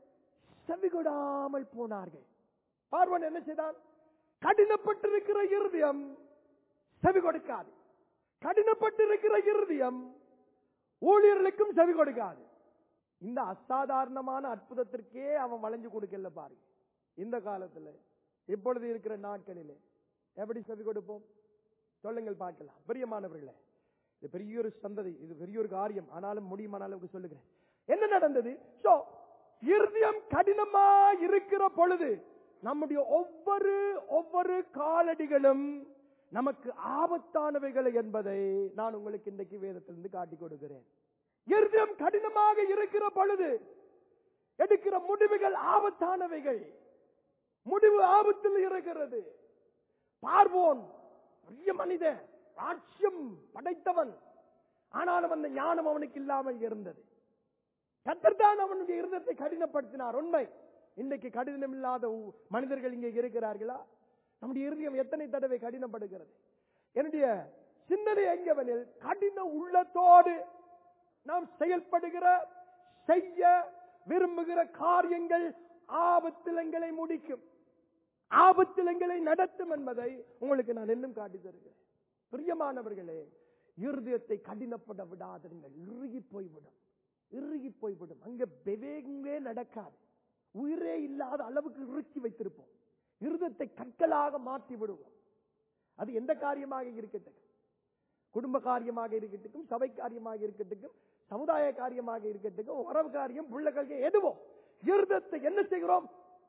செவிகொடாமல் போனார்கள் பார்வோன் என்ன செய்தான் கடினப்பட்டிருக்கிற இருதயம் செவி கொடுக்காது கடினப்பட்டிருக்கிற இருதயம் ஊழியர்களுக்கும் செவி கொடுக்காது இந்த அசாதாரணமான அற்புதத்திற்கே அவன் வளைஞ்சு கொடுக்கல பாருங்க இந்த காலத்துல இப்பொழுது இருக்கிற நாட்களிலே எப்படி செவி கொடுப்போம் சொல்லுங்கள் பார்க்கலாம் பிரியமானவர்களே இது பெரிய ஒரு சந்ததி இது பெரிய ஒரு காரியம் ஆனாலும் முடியுமான அளவுக்கு சொல்லுகிறேன் என்ன நடந்தது சோ இருதயம் கடினமா இருக்கிற பொழுது நம்முடைய ஒவ்வொரு ஒவ்வொரு காலடிகளும் நமக்கு ஆபத்தானவைகள் என்பதை நான் உங்களுக்கு இன்றைக்கு வேதத்திலிருந்து காட்டிக் கொடுக்கிறேன் இருதயம் கடினமாக இருக்கிற பொழுது எடுக்கிற முடிவுகள் ஆபத்தானவைகள் முடிவு ஆபத்தில் இருக்கிறது பார்வோன் பெரிய மனிதன் ராட்சியம் படைத்தவன் ஆனாலும் அந்த ஞானம் அவனுக்கு இல்லாமல் இருந்தது கத்தர்தான் அவனுடைய இருதத்தை கடினப்படுத்தினார் உண்மை இன்றைக்கு கடினம் இல்லாத உ- மனிதர்கள் இங்கே இருக்கிறார்களா நம்முடைய இருதயம் எத்தனை தடவை கடினப்படுகிறது என்னுடைய சிந்தனை எங்கவனில் கடின உள்ளத்தோடு நாம் செயல்படுகிற செய்ய விரும்புகிற காரியங்கள் ஆபத்தில் எங்களை முடிக்கும் ஆபத்தில் எங்களை நடத்தும் என்பதை உங்களுக்கு நான் இன்னும் காட்டி தருகிறேன் பிரியமானவர்களே இருதயத்தை கடினப்பட விடாதிருங்கள் இறுகி போய்விடும் இறுகி போய்விடும் அங்க விவேகங்களே நடக்காது உயிரே இல்லாத அளவுக்கு இறுக்கி வைத்திருப்போம் இருதயத்தை கற்களாக மாற்றி விடுவோம் அது எந்த காரியமாக இருக்கட்டும் குடும்ப காரியமாக இருக்கட்டும் சபை காரியமாக இருக்கட்டும் சமுதாய காரியமாக இருக்கட்டும் உறவு காரியம் புள்ள காரியம் எதுவோ இருதத்தை என்ன செய்கிறோம்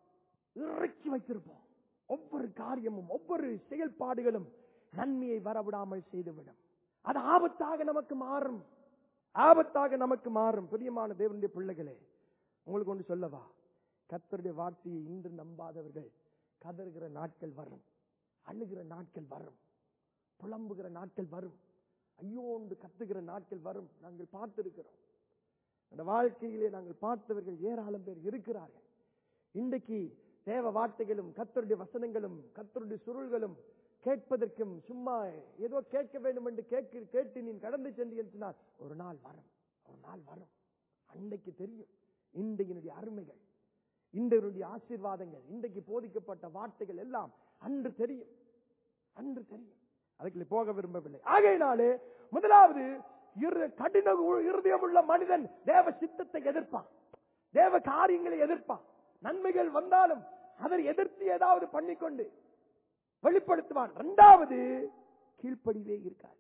இறக்கி வைத்திருப்போம் ஒவ்வொரு காரியமும் ஒவ்வொரு செயல்பாடுகளும் நன்மையை வரவிடாமல் செய்துவிடும் அது ஆபத்தாக நமக்கு மாறும் ஆபத்தாக நமக்கு மாறும் பிரியமான தேவனுடைய பிள்ளைகளே உங்களுக்கு ஒன்று சொல்லவா கர்த்தருடைய வார்த்தையை இன்று நம்பாதவர்கள் கதறுகிற நாட்கள் வரும் அழுகிற நாட்கள் வரும் புலம்புகிற நாட்கள் வரும் ஐயோ என்று கத்துகிற நாட்கள் வரும் நாங்கள் பார்த்திருக்கிறோம் அந்த வாழ்க்கையிலே நாங்கள் பார்த்தவர்கள் ஏராளம் பேர் இருக்கிறார்கள் இன்றைக்கு தேவ வார்த்தைகளும் கத்தருடைய வசனங்களும் கத்தருடைய சுருள்களும் கேட்பதற்கும் சும்மா ஏதோ கேட்க வேண்டும் என்று கேட்க கேட்டு நீ கடந்து சென்று என்று சொன்னால் ஒரு நாள் வரும் ஒரு நாள் வரும் அன்னைக்கு தெரியும் இன்றையினுடைய அருமைகள் இன்றைய ஆசீர்வாதங்கள் இன்றைக்கு போதிக்கப்பட்ட வார்த்தைகள் எல்லாம் அன்று தெரியும் அன்று தெரியும் அதுக்குள்ள போக விரும்பவில்லை ஆகையினாலே முதலாவது இரு கடின உ- இருதயம் உள்ள மனிதன் தேவ சித்தத்தை எதிர்ப்பான் தேவ காரியங்களை எதிர்ப்பான் நன்மைகள் வந்தாலும் அதை எதிர்த்து ஏதாவது பண்ணிக்கொண்டு வெளிப்படுத்துவான் இரண்டாவது கீழ்ப்படிவே இருக்காது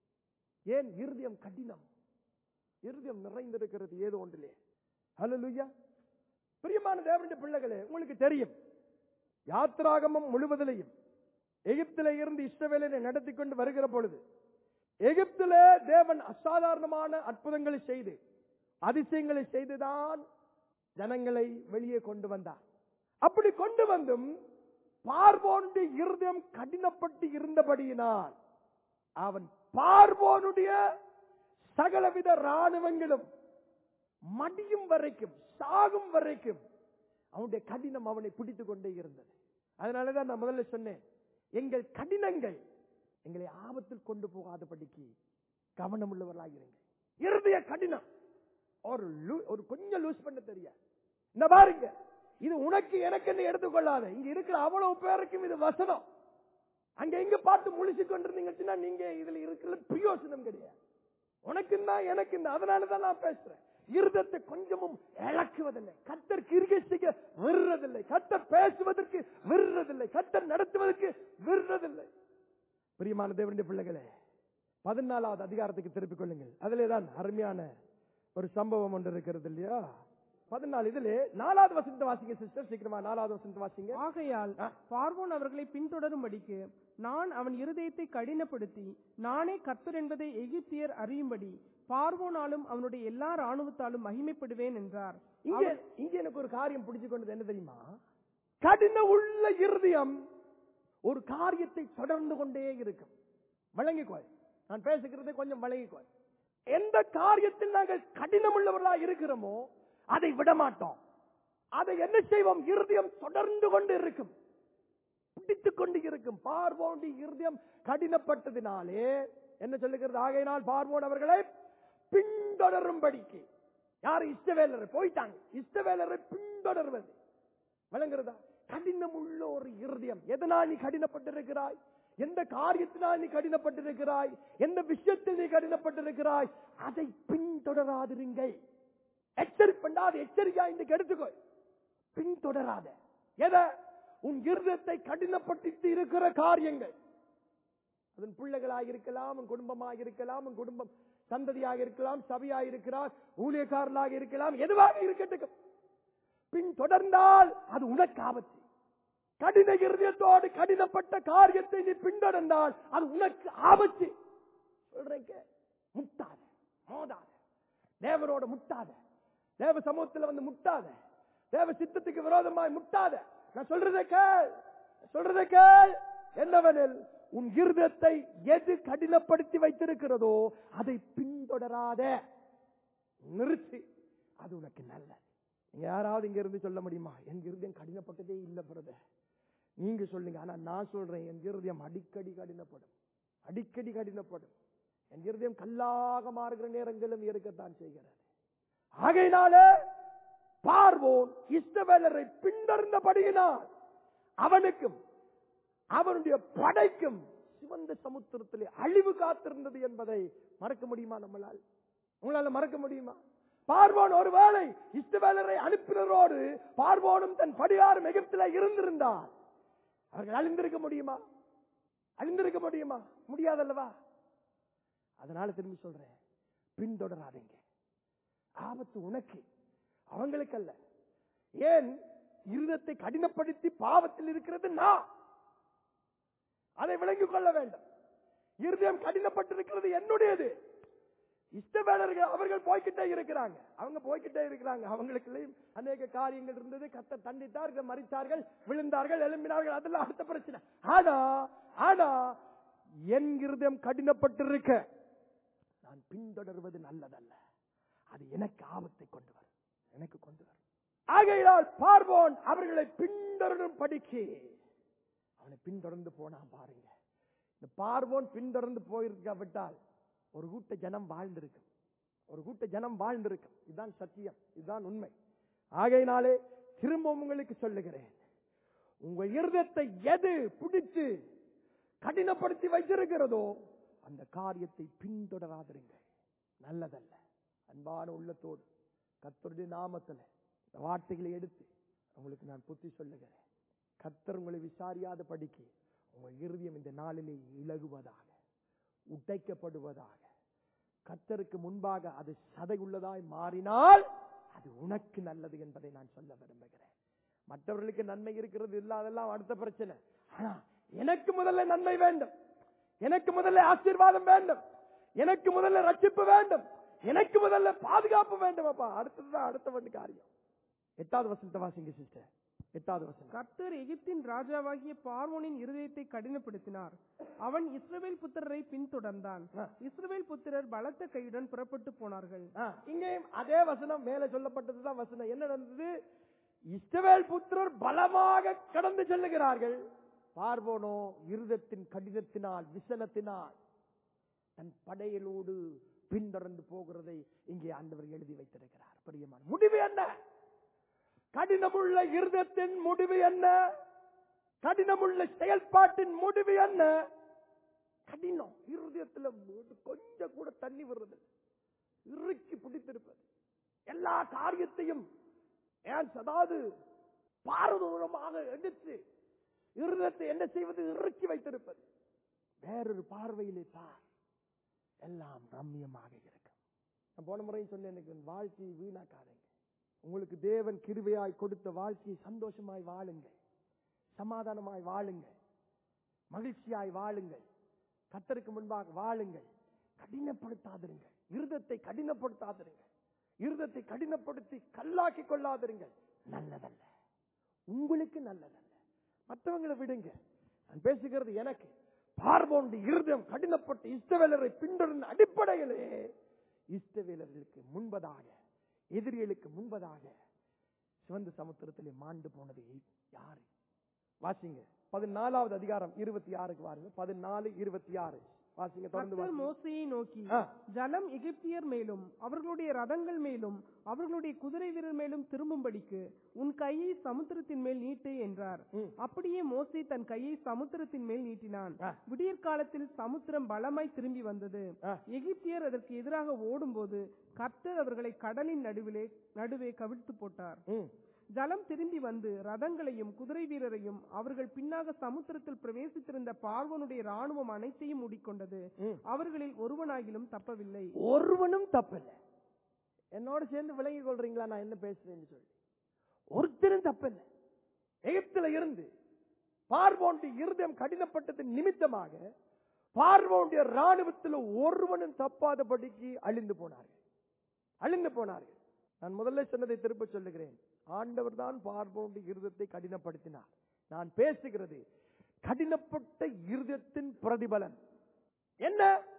ஏன் இருதயம் கடினம் இருதயம் நிறைந்திருக்கிறது ஏதோ ஒன்றிலே ஹalleluya பிரியமான தேவனுடைய பிள்ளைகளே உங்களுக்கு தெரியும் யாத்ராகமம் முழுவதிலையும் எகிப்திலே இருந்து இஸ்ரவேலை நடத்தி கொண்டு வருகிற பொழுது எகிப்திலே தேவன் அசாதாரணமான அற்புதங்களை செய்து அதிசயங்களை செய்துதான் ஜனங்களை வெளியே கொண்டு வந்தார் அப்படி கொண்டு வந்தும் பார்வோனுடைய இருதயம் கடினப்பட்டு இருந்தபடியினால் அவன் பார்வோனுடைய சகலவித ராணுவங்களும் மடியும் வரைக்கும் சாகும் வரைக்கும் அவனுடைய கடினம் அவனை பிடித்துக் கொண்டே இருந்தது அதனாலதான் நான் முதல்ல சொன்னேன் எங்கள் கடினங்கள் எங்களை ஆபத்தில் கொண்டு போகாதபடிக்கு கவனம் உள்ளவர்களாகிறீங்க இருதய கடினம் ஒரு லூ- ஒரு கொஞ்சம் லூஸ் பண்ண தெரியாது இந்த பாருங்க இது உனக்கு எனக்கு என்று எடுத்துக்கொள்ளாத இங்க இருக்கிற அவ்வளவு பேருக்கும் இது வசனம் அங்க எங்க பார்த்து முழிச்சு கொண்டிருந்தீங்கன்னா நீங்க இதுல இருக்கிற பிரயோசனம் கிடையாது உனக்கு தான் எனக்கு தான் அதனாலதான் நான் பேசுறேன் இருதத்தை கொஞ்சமும் இழக்குவதில்லை கத்தர் கிரிகை செய்ய விடுறதில்லை கத்தர் பேசுவதற்கு விடுறதில்லை கத்தர் நடத்துவதற்கு விடுறதில்லை பிரியமான தேவனுடைய பிள்ளைகளே பதினாலாவது அதிகாரத்துக்கு திருப்பிக் கொள்ளுங்கள் அதிலே தான் அருமையான ஒரு சம்பவம் ஒன்று இருக்கிறது இல்லையா பதினாலு இதிலே நாலாவது வசனத்தை வாசிங்க சிஸ்டர் சீக்கிரமா நாலாவது வசனத்தை வாசிங்க ஆகையால் ஆ. பார்வோன் அவர்களை பின்தொடரும்படிக்கு நான் அவன் இருதயத்தை கடினப்படுத்தி நானே கர்த்தர் என்பதை எகிப்தியர் அறியும்படி பார்வோனாலும் அவனுடைய எல்லா ராணுவத்தாலும் மகிமைப்படுவேன் என்றார் இங்க இங்க எனக்கு ஒரு காரியம் பிடிச்சு கொண்டது என்ன தெரியுமா கடின உள்ள இருதயம் ஒரு காரியத்தை தொடர்ந்து கொண்டே இருக்கும் வழங்கிக்கோய் நான் பேசுகிறது கொஞ்சம் வழங்கிக்கோய் எந்த காரியத்தில் நாங்கள் கடினம் உள்ளவர்களா இருக்கிறோமோ அதை விட மாட்டோம் அதை என்ன செய்வோம் இருதயம் தொடர்ந்து கொண்டு இருக்கும் பிடித்துக் கொண்டு இருக்கும் பார்வோண்டி இருதயம் கடினப்பட்டதினாலே என்ன சொல்லுகிறது ஆகையினால் பார்வோன் அவர்களை பின்தொடரும்படிக்கு யாரு இஷ்டவேலரை போயிட்டாங்க இஷ்டவேலரை பின்தொடர்வது விளங்குறதா கடினம் உள்ள ஒரு இருதயம் எதனால் நீ கடினப்பட்டிருக்கிறாய் எந்த காரியத்தினால் நீ கடினப்பட்டிருக்கிறாய் எந்த விஷயத்தில் நீ கடினப்பட்டிருக்கிறாய் அதை பின்தொடராதிருங்கள் எச்சரிப்பண்டாது எச்சரிக்கா இன்றைக்கு எடுத்துக்கோ பின்தொடராத எதை உன் இருதயத்தை கடினப்படுத்தி இருக்கிற காரியங்கள் அதன் பிள்ளைகளாக இருக்கலாம் உன் குடும்பமாக இருக்கலாம் உன் குடும்பம் சந்ததியாக இருக்கலாம் சபையாக இருக்கலாம் ஊழியக்காரர்களாக இருக்கலாம் எதுவாக இருக்கட்டும் பின் தொடர்ந்தால் அது உனக்கு ஆபத்து கடின இருதயத்தோடு கடினப்பட்ட காரியத்தை நீ பின்தொடர்ந்தால் அது உனக்கு ஆபத்து சொல்றேன் கே. முட்டாத மோதாத தேவனோட முட்டாத தேவ சமூகத்துல வந்து முட்டாத தேவ சித்தத்துக்கு விரோதமாய் முட்டாத நான் சொல்றதை கேள் சொல்றதை கேள் என்னவெனில் உன் இருதயத்தை எது கடினப்படுத்தி வைத்திருக்கிறதோ அதை பின்தொடராத நிறுத்தி அது உனக்கு நல்லது நீங்க யாராவது இங்க இருந்து சொல்ல முடியுமா என் இருதயம் கடினப்பட்டதே இல்ல பிரதர் நீங்க சொல்லுங்க ஆனா நான் சொல்றேன் என் இருதயம் அடிக்கடி கடினப்படும் அடிக்கடி கடினப்படும் என் இருதயம் கல்லாக மாறுகிற நேரங்களும் இருக்கத்தான் செய்கிறது ஆகையினால பார்வோன் இஸ்ரவேலரை பின்தொடர்ந்தபடியினால் அவனுக்கும் அவனுடைய படைக்கும் சிவந்த சமுத்திரத்திலே அழிவு காத்திருந்தது என்பதை மறக்க முடியுமா நம்மளால் உங்களால மறக்க முடியுமா பார்வோன் ஒருவேளை இஸ்ரவேலரை அனுப்பினரோடு பார்வோனும் தன் படியாரும் எகிப்தில இருந்திருந்தார் அவர்கள் அழிந்திருக்க முடியுமா அழிந்திருக்க முடியுமா முடியாதல்லவா அதனால திரும்பி சொல்றேன் பின்தொடராதீங்க ஆபத்து உனக்கு அவங்களுக்கு அல்ல ஏன் இருதத்தை கடினப்படுத்தி பாவத்தில் இருக்கிறது நான் அதை விளங்கிக் கொள்ள வேண்டும் இருதயம் கடினப்பட்டிருக்கிறது என்னுடையது இஷ்டவேலர்கள் அவர்கள் போய்கிட்டே இருக்கிறாங்க அவங்க போய்கிட்டே இருக்கிறாங்க அவங்களுக்குள்ளேயும் அநேக காரியங்கள் இருந்தது கத்த தண்டித்தார்கள் மறித்தார்கள் விழுந்தார்கள் எழும்பினார்கள் அதெல்லாம் அடுத்த பிரச்சனை ஆனா ஆனா என் இருதயம் கடினப்பட்டிருக்க நான் பின்தொடர்வது நல்லதல்ல அது எனக்கு ஆபத்தை கொண்டு வரும் எனக்கு கொண்டு வரும் ஆகையால் பார்வோன் அவர்களை பின்தொடரும் படிக்கு அவனை பின்தொடர்ந்து போனா பாருங்க இந்த பார்வோன் பின்தொடர்ந்து போயிருக்காவிட்டால் ஒரு கூட்ட ஜனம் வாழ்ந்திருக்கும் ஒரு கூட்ட ஜனம் வாழ்ந்திருக்கும் இதுதான் சத்தியம் இதுதான் உண்மை ஆகையினாலே திரும்ப உங்களுக்கு சொல்லுகிறேன் உங்க இருதயத்தை எது பிடிச்சு கடினப்படுத்தி வைத்திருக்கிறதோ அந்த காரியத்தை பின்தொடராதிருங்க நல்லதல்ல அன்பான உள்ளத்தோடு கர்த்தருடைய நாமத்துல இந்த வார்த்தைகளை எடுத்து உங்களுக்கு நான் புத்தி சொல்லுகிறேன் கர்த்தர் உங்களை விசாரியாத படிக்கு உங்கள் இருதயம் இந்த நாளிலே இலகுவதாக உடைக்கப்படுவதாக கர்த்தருக்கு முன்பாக அது சதை உள்ளதாய் மாறினால் அது உனக்கு நல்லது என்பதை நான் சொல்ல விரும்புகிறேன் மற்றவர்களுக்கு நன்மை இருக்கிறது இல்லாதெல்லாம் அடுத்த பிரச்சனை ஆனா எனக்கு முதல்ல நன்மை வேண்டும் எனக்கு முதல்ல ஆசீர்வாதம் வேண்டும் எனக்கு முதல்ல ரட்சிப்பு வேண்டும் எனக்கு முதல்ல பாதுகாப்பு வேண்டும் அப்பா அடுத்ததுதான் அடுத்த வந்து காரியம் எட்டாவது வசனத்தை வாசிங்க சிஸ்டர் எட்டாவது வசனம் கர்த்தர் எகிப்தின் ராஜாவாகிய பார்வோனின் இருதயத்தை கடினப்படுத்தினார் அவன் இஸ்ரவேல் புத்திரரை பின்தொடர்ந்தான் ஆ. இஸ்ரவேல் புத்திரர் பலத்த கையுடன் புறப்பட்டு போனார்கள் ஆ, இங்கேயும் அதே வசனம் மேல சொல்லப்பட்டதுதான் வசனம் என்ன நடந்தது இஸ்ரவேல் புத்திரர் பலமாக கடந்து செல்லுகிறார்கள் பார்வோனோ இருதத்தின் கடிதத்தினால் விசனத்தினால் தன் படையலோடு பின்தொடர்ந்து போகிறதை இங்கே ஆண்டவர் எழுதி வைத்திருக்கிறார் பிரியமான முடிவு என்ன கடினமுள்ள இருதத்தின் முடிவு என்ன கடினமுள்ள செயல்பாட்டின் முடிவு என்ன கடினம் இருதயத்துல கொஞ்சம் கூட தண்ணி வருது இறுக்கி பிடித்திருப்பது எல்லா காரியத்தையும் ஏன் அதாவது பாரதூரமாக எடுத்து இருதயத்தை என்ன செய்வது இறுக்கி வைத்திருப்பது வேறொரு பார்வையிலே பார் எல்லாம் ரம்மியமாக இருக்கும் நான் போன முறையும் சொன்னேன் எனக்கு என் வாழ்க்கையை வீணாக்காதீங்க உங்களுக்கு தேவன் கிருபையாய் கொடுத்த வாழ்க்கையை சந்தோஷமாய் வாழுங்கள் சமாதானமாய் வாழுங்கள் மகிழ்ச்சியாய் வாழுங்கள் கத்தருக்கு முன்பாக வாழுங்கள் கடினப்படுத்தாதிருங்கள் இருதத்தை கடினப்படுத்தாதிருங்கள் இருதத்தை கடினப்படுத்தி கல்லாக்கி கொள்ளாதிருங்கள் நல்லதல்ல உங்களுக்கு நல்லதல்ல மற்றவங்களை விடுங்க நான் பேசுகிறது எனக்கு பார்வோண்டு இருதயம் கடினப்பட்டு இஷ்டவேலரை பின்தொடர்ந்த அடிப்படையிலே இஷ்டவேலர்களுக்கு முன்பதாக எதிரிகளுக்கு முன்பதாக சிவந்த சமுத்திரத்திலே மாண்டு போனது யாரு வாசிங்க பதினாலாவது அதிகாரம் இருபத்தி ஆறுக்கு வாருங்க பதினாலு இருபத்தி ஆறு வாசிங்க தொடர்ந்து கர்த்தர் வாசிங்க. மோசையை நோக்கி ஆ. ஜலம் எகிப்தியர் மேலும் அவர்களுடைய ரதங்கள் மேலும் அவர்களுடைய குதிரை வீரர் மேலும் திரும்பும்படிக்கு உன் கையை சமுத்திரத்தின் மேல் நீட்டு என்றார் ம். அப்படியே மோசே தன் கையை சமுத்திரத்தின் மேல் நீட்டினான் ஆ. விடியற் காலத்தில் சமுத்திரம் பலமாய் திரும்பி வந்தது ஆ. எகிப்தியர் அதற்கு எதிராக ஓடும்போது கர்த்தர் அவர்களை கடலின் நடுவிலே நடுவே கவிழ்த்து போட்டார் ம். ஜலம் திரும்பி வந்து ரதங்களையும் குதிரை வீரரையும் அவர்கள் பின்னாக சமுத்திரத்தில் பிரவேசித்திருந்த பார்வனுடைய ராணுவம் அனைத்தையும் மூடிக்கொண்டது ம். அவர்களில் ஒருவனாகிலும் தப்பவில்லை ஒருவனும் தப்பில்லை என்னோட சேர்ந்து விளங்கி கொள்றீங்களா நான் என்ன பேசுறேன்னு சொல்லி ஒருத்தரும் தப்பில்லை எகிப்துல இருந்து பார்வோண்டு இருதயம் கடினப்பட்டதின் நிமித்தமாக பார்வோண்டிய ராணுவத்தில் ஒருவனும் தப்பாதபடிக்கு அழிந்து போனார்கள் அழிந்து போனார்கள் நான் முதல்ல சொன்னதை திரும்ப சொல்லுகிறேன் ஆண்டவர் தான் பார்வோண்டு இருதத்தை கடினப்படுத்தினார் நான் பேசுகிறது கடினப்பட்ட இருதயத்தின் பிரதிபலன் என்ன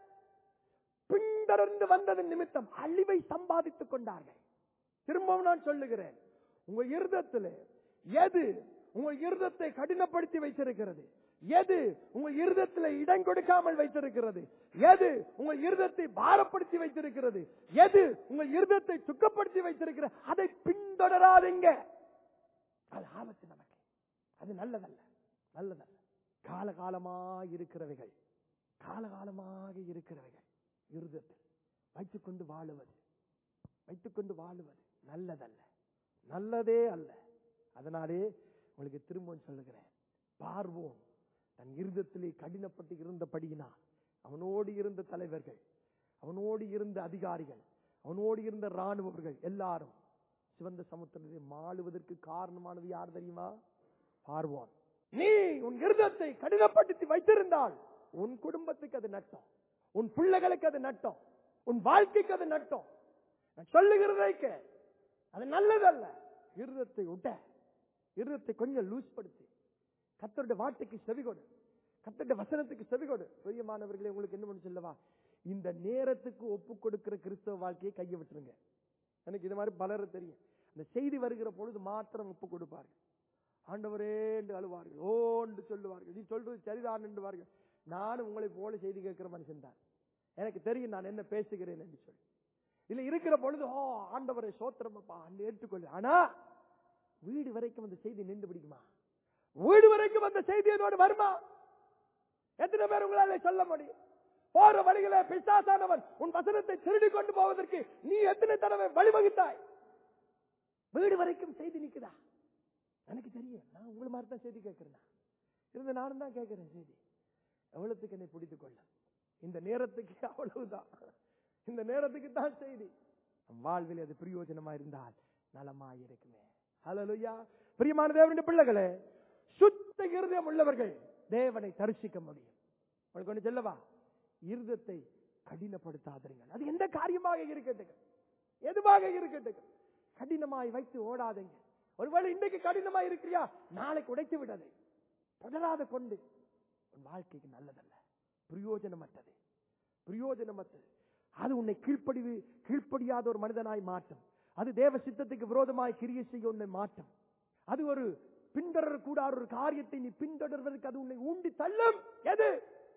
பின்தொடர்ந்து வந்ததன் நிமித்தம் அழிவை சம்பாதித்துக் கொண்டார்கள் திரும்பவும் நான் சொல்லுகிறேன் உங்க இருதத்தில் எது உங்க இருதத்தை கடினப்படுத்தி வைத்திருக்கிறது எது உங்க இருதத்தில் இடம் கொடுக்காமல் வைத்திருக்கிறது எது உங்க இருதத்தை பாரப்படுத்தி வைத்திருக்கிறது எது உங்க இருதத்தை சுக்கப்படுத்தி வைத்திருக்கிறது அதை பின்தொடராதீங்க அது ஆபத்து நமக்கு அது நல்லதல்ல நல்லதல்ல காலகாலமாக இருக்கிறவைகள் காலகாலமாக இருக்கிறவைகள் இருதத்தில் வைத்துக்கொண்டு வாழுவது வைத்துக்கொண்டு வாழுவது நல்லதல்ல நல்லதே அல்ல அதனாலே உங்களுக்கு திரும்பவும் சொல்லுகிறேன் பார்வோம் தன் இருதத்திலே கடினப்பட்டு இருந்தபடியினால் அவனோடு இருந்த தலைவர்கள் அவனோடு இருந்த அதிகாரிகள் அவனோடு இருந்த ராணுவர்கள் எல்லாரும் சிவந்த சமுத்திரத்தை மாளுவதற்கு காரணமானது யார் தெரியுமா பார்வோன் நீ உன் இருதத்தை கடினப்படுத்தி வைத்திருந்தால் உன் குடும்பத்துக்கு அது நட்டம் உன் பிள்ளைகளுக்கு அது நட்டம் உன் வாழ்க்கைக்கு அது நட்டம் நான் சொல்லுகிறதைக்கு அது நல்லதல்ல இருதத்தை விட்ட இருதத்தை கொஞ்சம் லூஸ் படுத்தி கத்தருடைய வார்த்தைக்கு செவிகொடு கத்தருடைய வசனத்துக்கு செவிகொடு பிரியமானவர்களே உங்களுக்கு என்ன பண்ண சொல்லவா இந்த நேரத்துக்கு ஒப்பு கொடுக்கிற கிறிஸ்தவ வாழ்க்கையை கையை விட்டுருங்க எனக்கு இது மாதிரி பலர் தெரியும் அந்த செய்தி வருகிற பொழுது மாத்திரம் ஒப்பு கொடுப்பார்கள் ஆண்டவரே என்று அழுவார்கள் ஓ என்று சொல்லுவார்கள் நீ சொல்றது சரிதான் என்றுவார்கள் நானும் உங்களை போல செய்தி கேட்கிற மனுஷன் தான் எனக்கு தெரியும் நான் என்ன பேசுகிறேன் என்று சொல்லி இல்ல இருக்கிற பொழுது ஓ ஆண்டவரை சோத்திரமப்பா ஏற்றுக்கொள்ளு ஆனா வீடு வரைக்கும் அந்த செய்தி நின்று பிடிக்குமா வீடு வரைக்கும் அந்த செய்தி என்னோடு வருமா எத்தனை பேர் உங்களால சொல்ல முடியும் போற வழியில பிசாசானவன் உன் வசனத்தை திருடி கொண்டு போவதற்கு நீ எத்தனை தடவை வழிவகுத்தாய் வீடு வரைக்கும் செய்தி நிக்குதா எனக்கு தெரியும் நான் உங்களை மாதிரி தான் செய்தி கேட்கிறேன் இருந்த நானும் தான் கேட்கிறேன் செய்தி எவ்வளவுக்கு என்னை பிடித்துக் கொள்ள இந்த நேரத்துக்கு அவ்வளவுதான் இந்த நேரத்துக்கு தான் செய்தி நம் வாழ்வில் அது பிரயோஜனமா இருந்தால் நலமாய் இருக்குமே ஹalleluya பிரியமான தேவனுடைய பிள்ளைகளே சுத்த இருதயம் உள்ளவர்கள் தேவனை தரிசிக்க முடியும் உங்களுக்கு ஒன்று சொல்லவா இருதத்தை கடினப்படுத்தாதீர்கள் அது எந்த காரியமாக இருக்கட்டும் எதுவாக இருக்கட்டும் கடினமாய் வைத்து ஓடாதீங்க ஒருவேளை இன்றைக்கு கடினமா இருக்கிறியா நாளைக்கு உடைத்து விடாதே தொடராத கொண்டு உன் வாழ்க்கைக்கு நல்லதல்ல பிரயோஜனமற்றது பிரயோஜனமற்றது அது உன்னை கீழ்ப்படிவு கீழ்ப்படியாத ஒரு மனிதனாய் மாற்றும் அது தேவ சித்தத்துக்கு விரோதமாய் கிரிய செய்ய உன்னை மாற்றும் அது ஒரு பின்தொடரக்கூடாத ஒரு காரியத்தை நீ பின்தொடர்வதற்கு அது உன்னை ஊண்டி தள்ளும் எது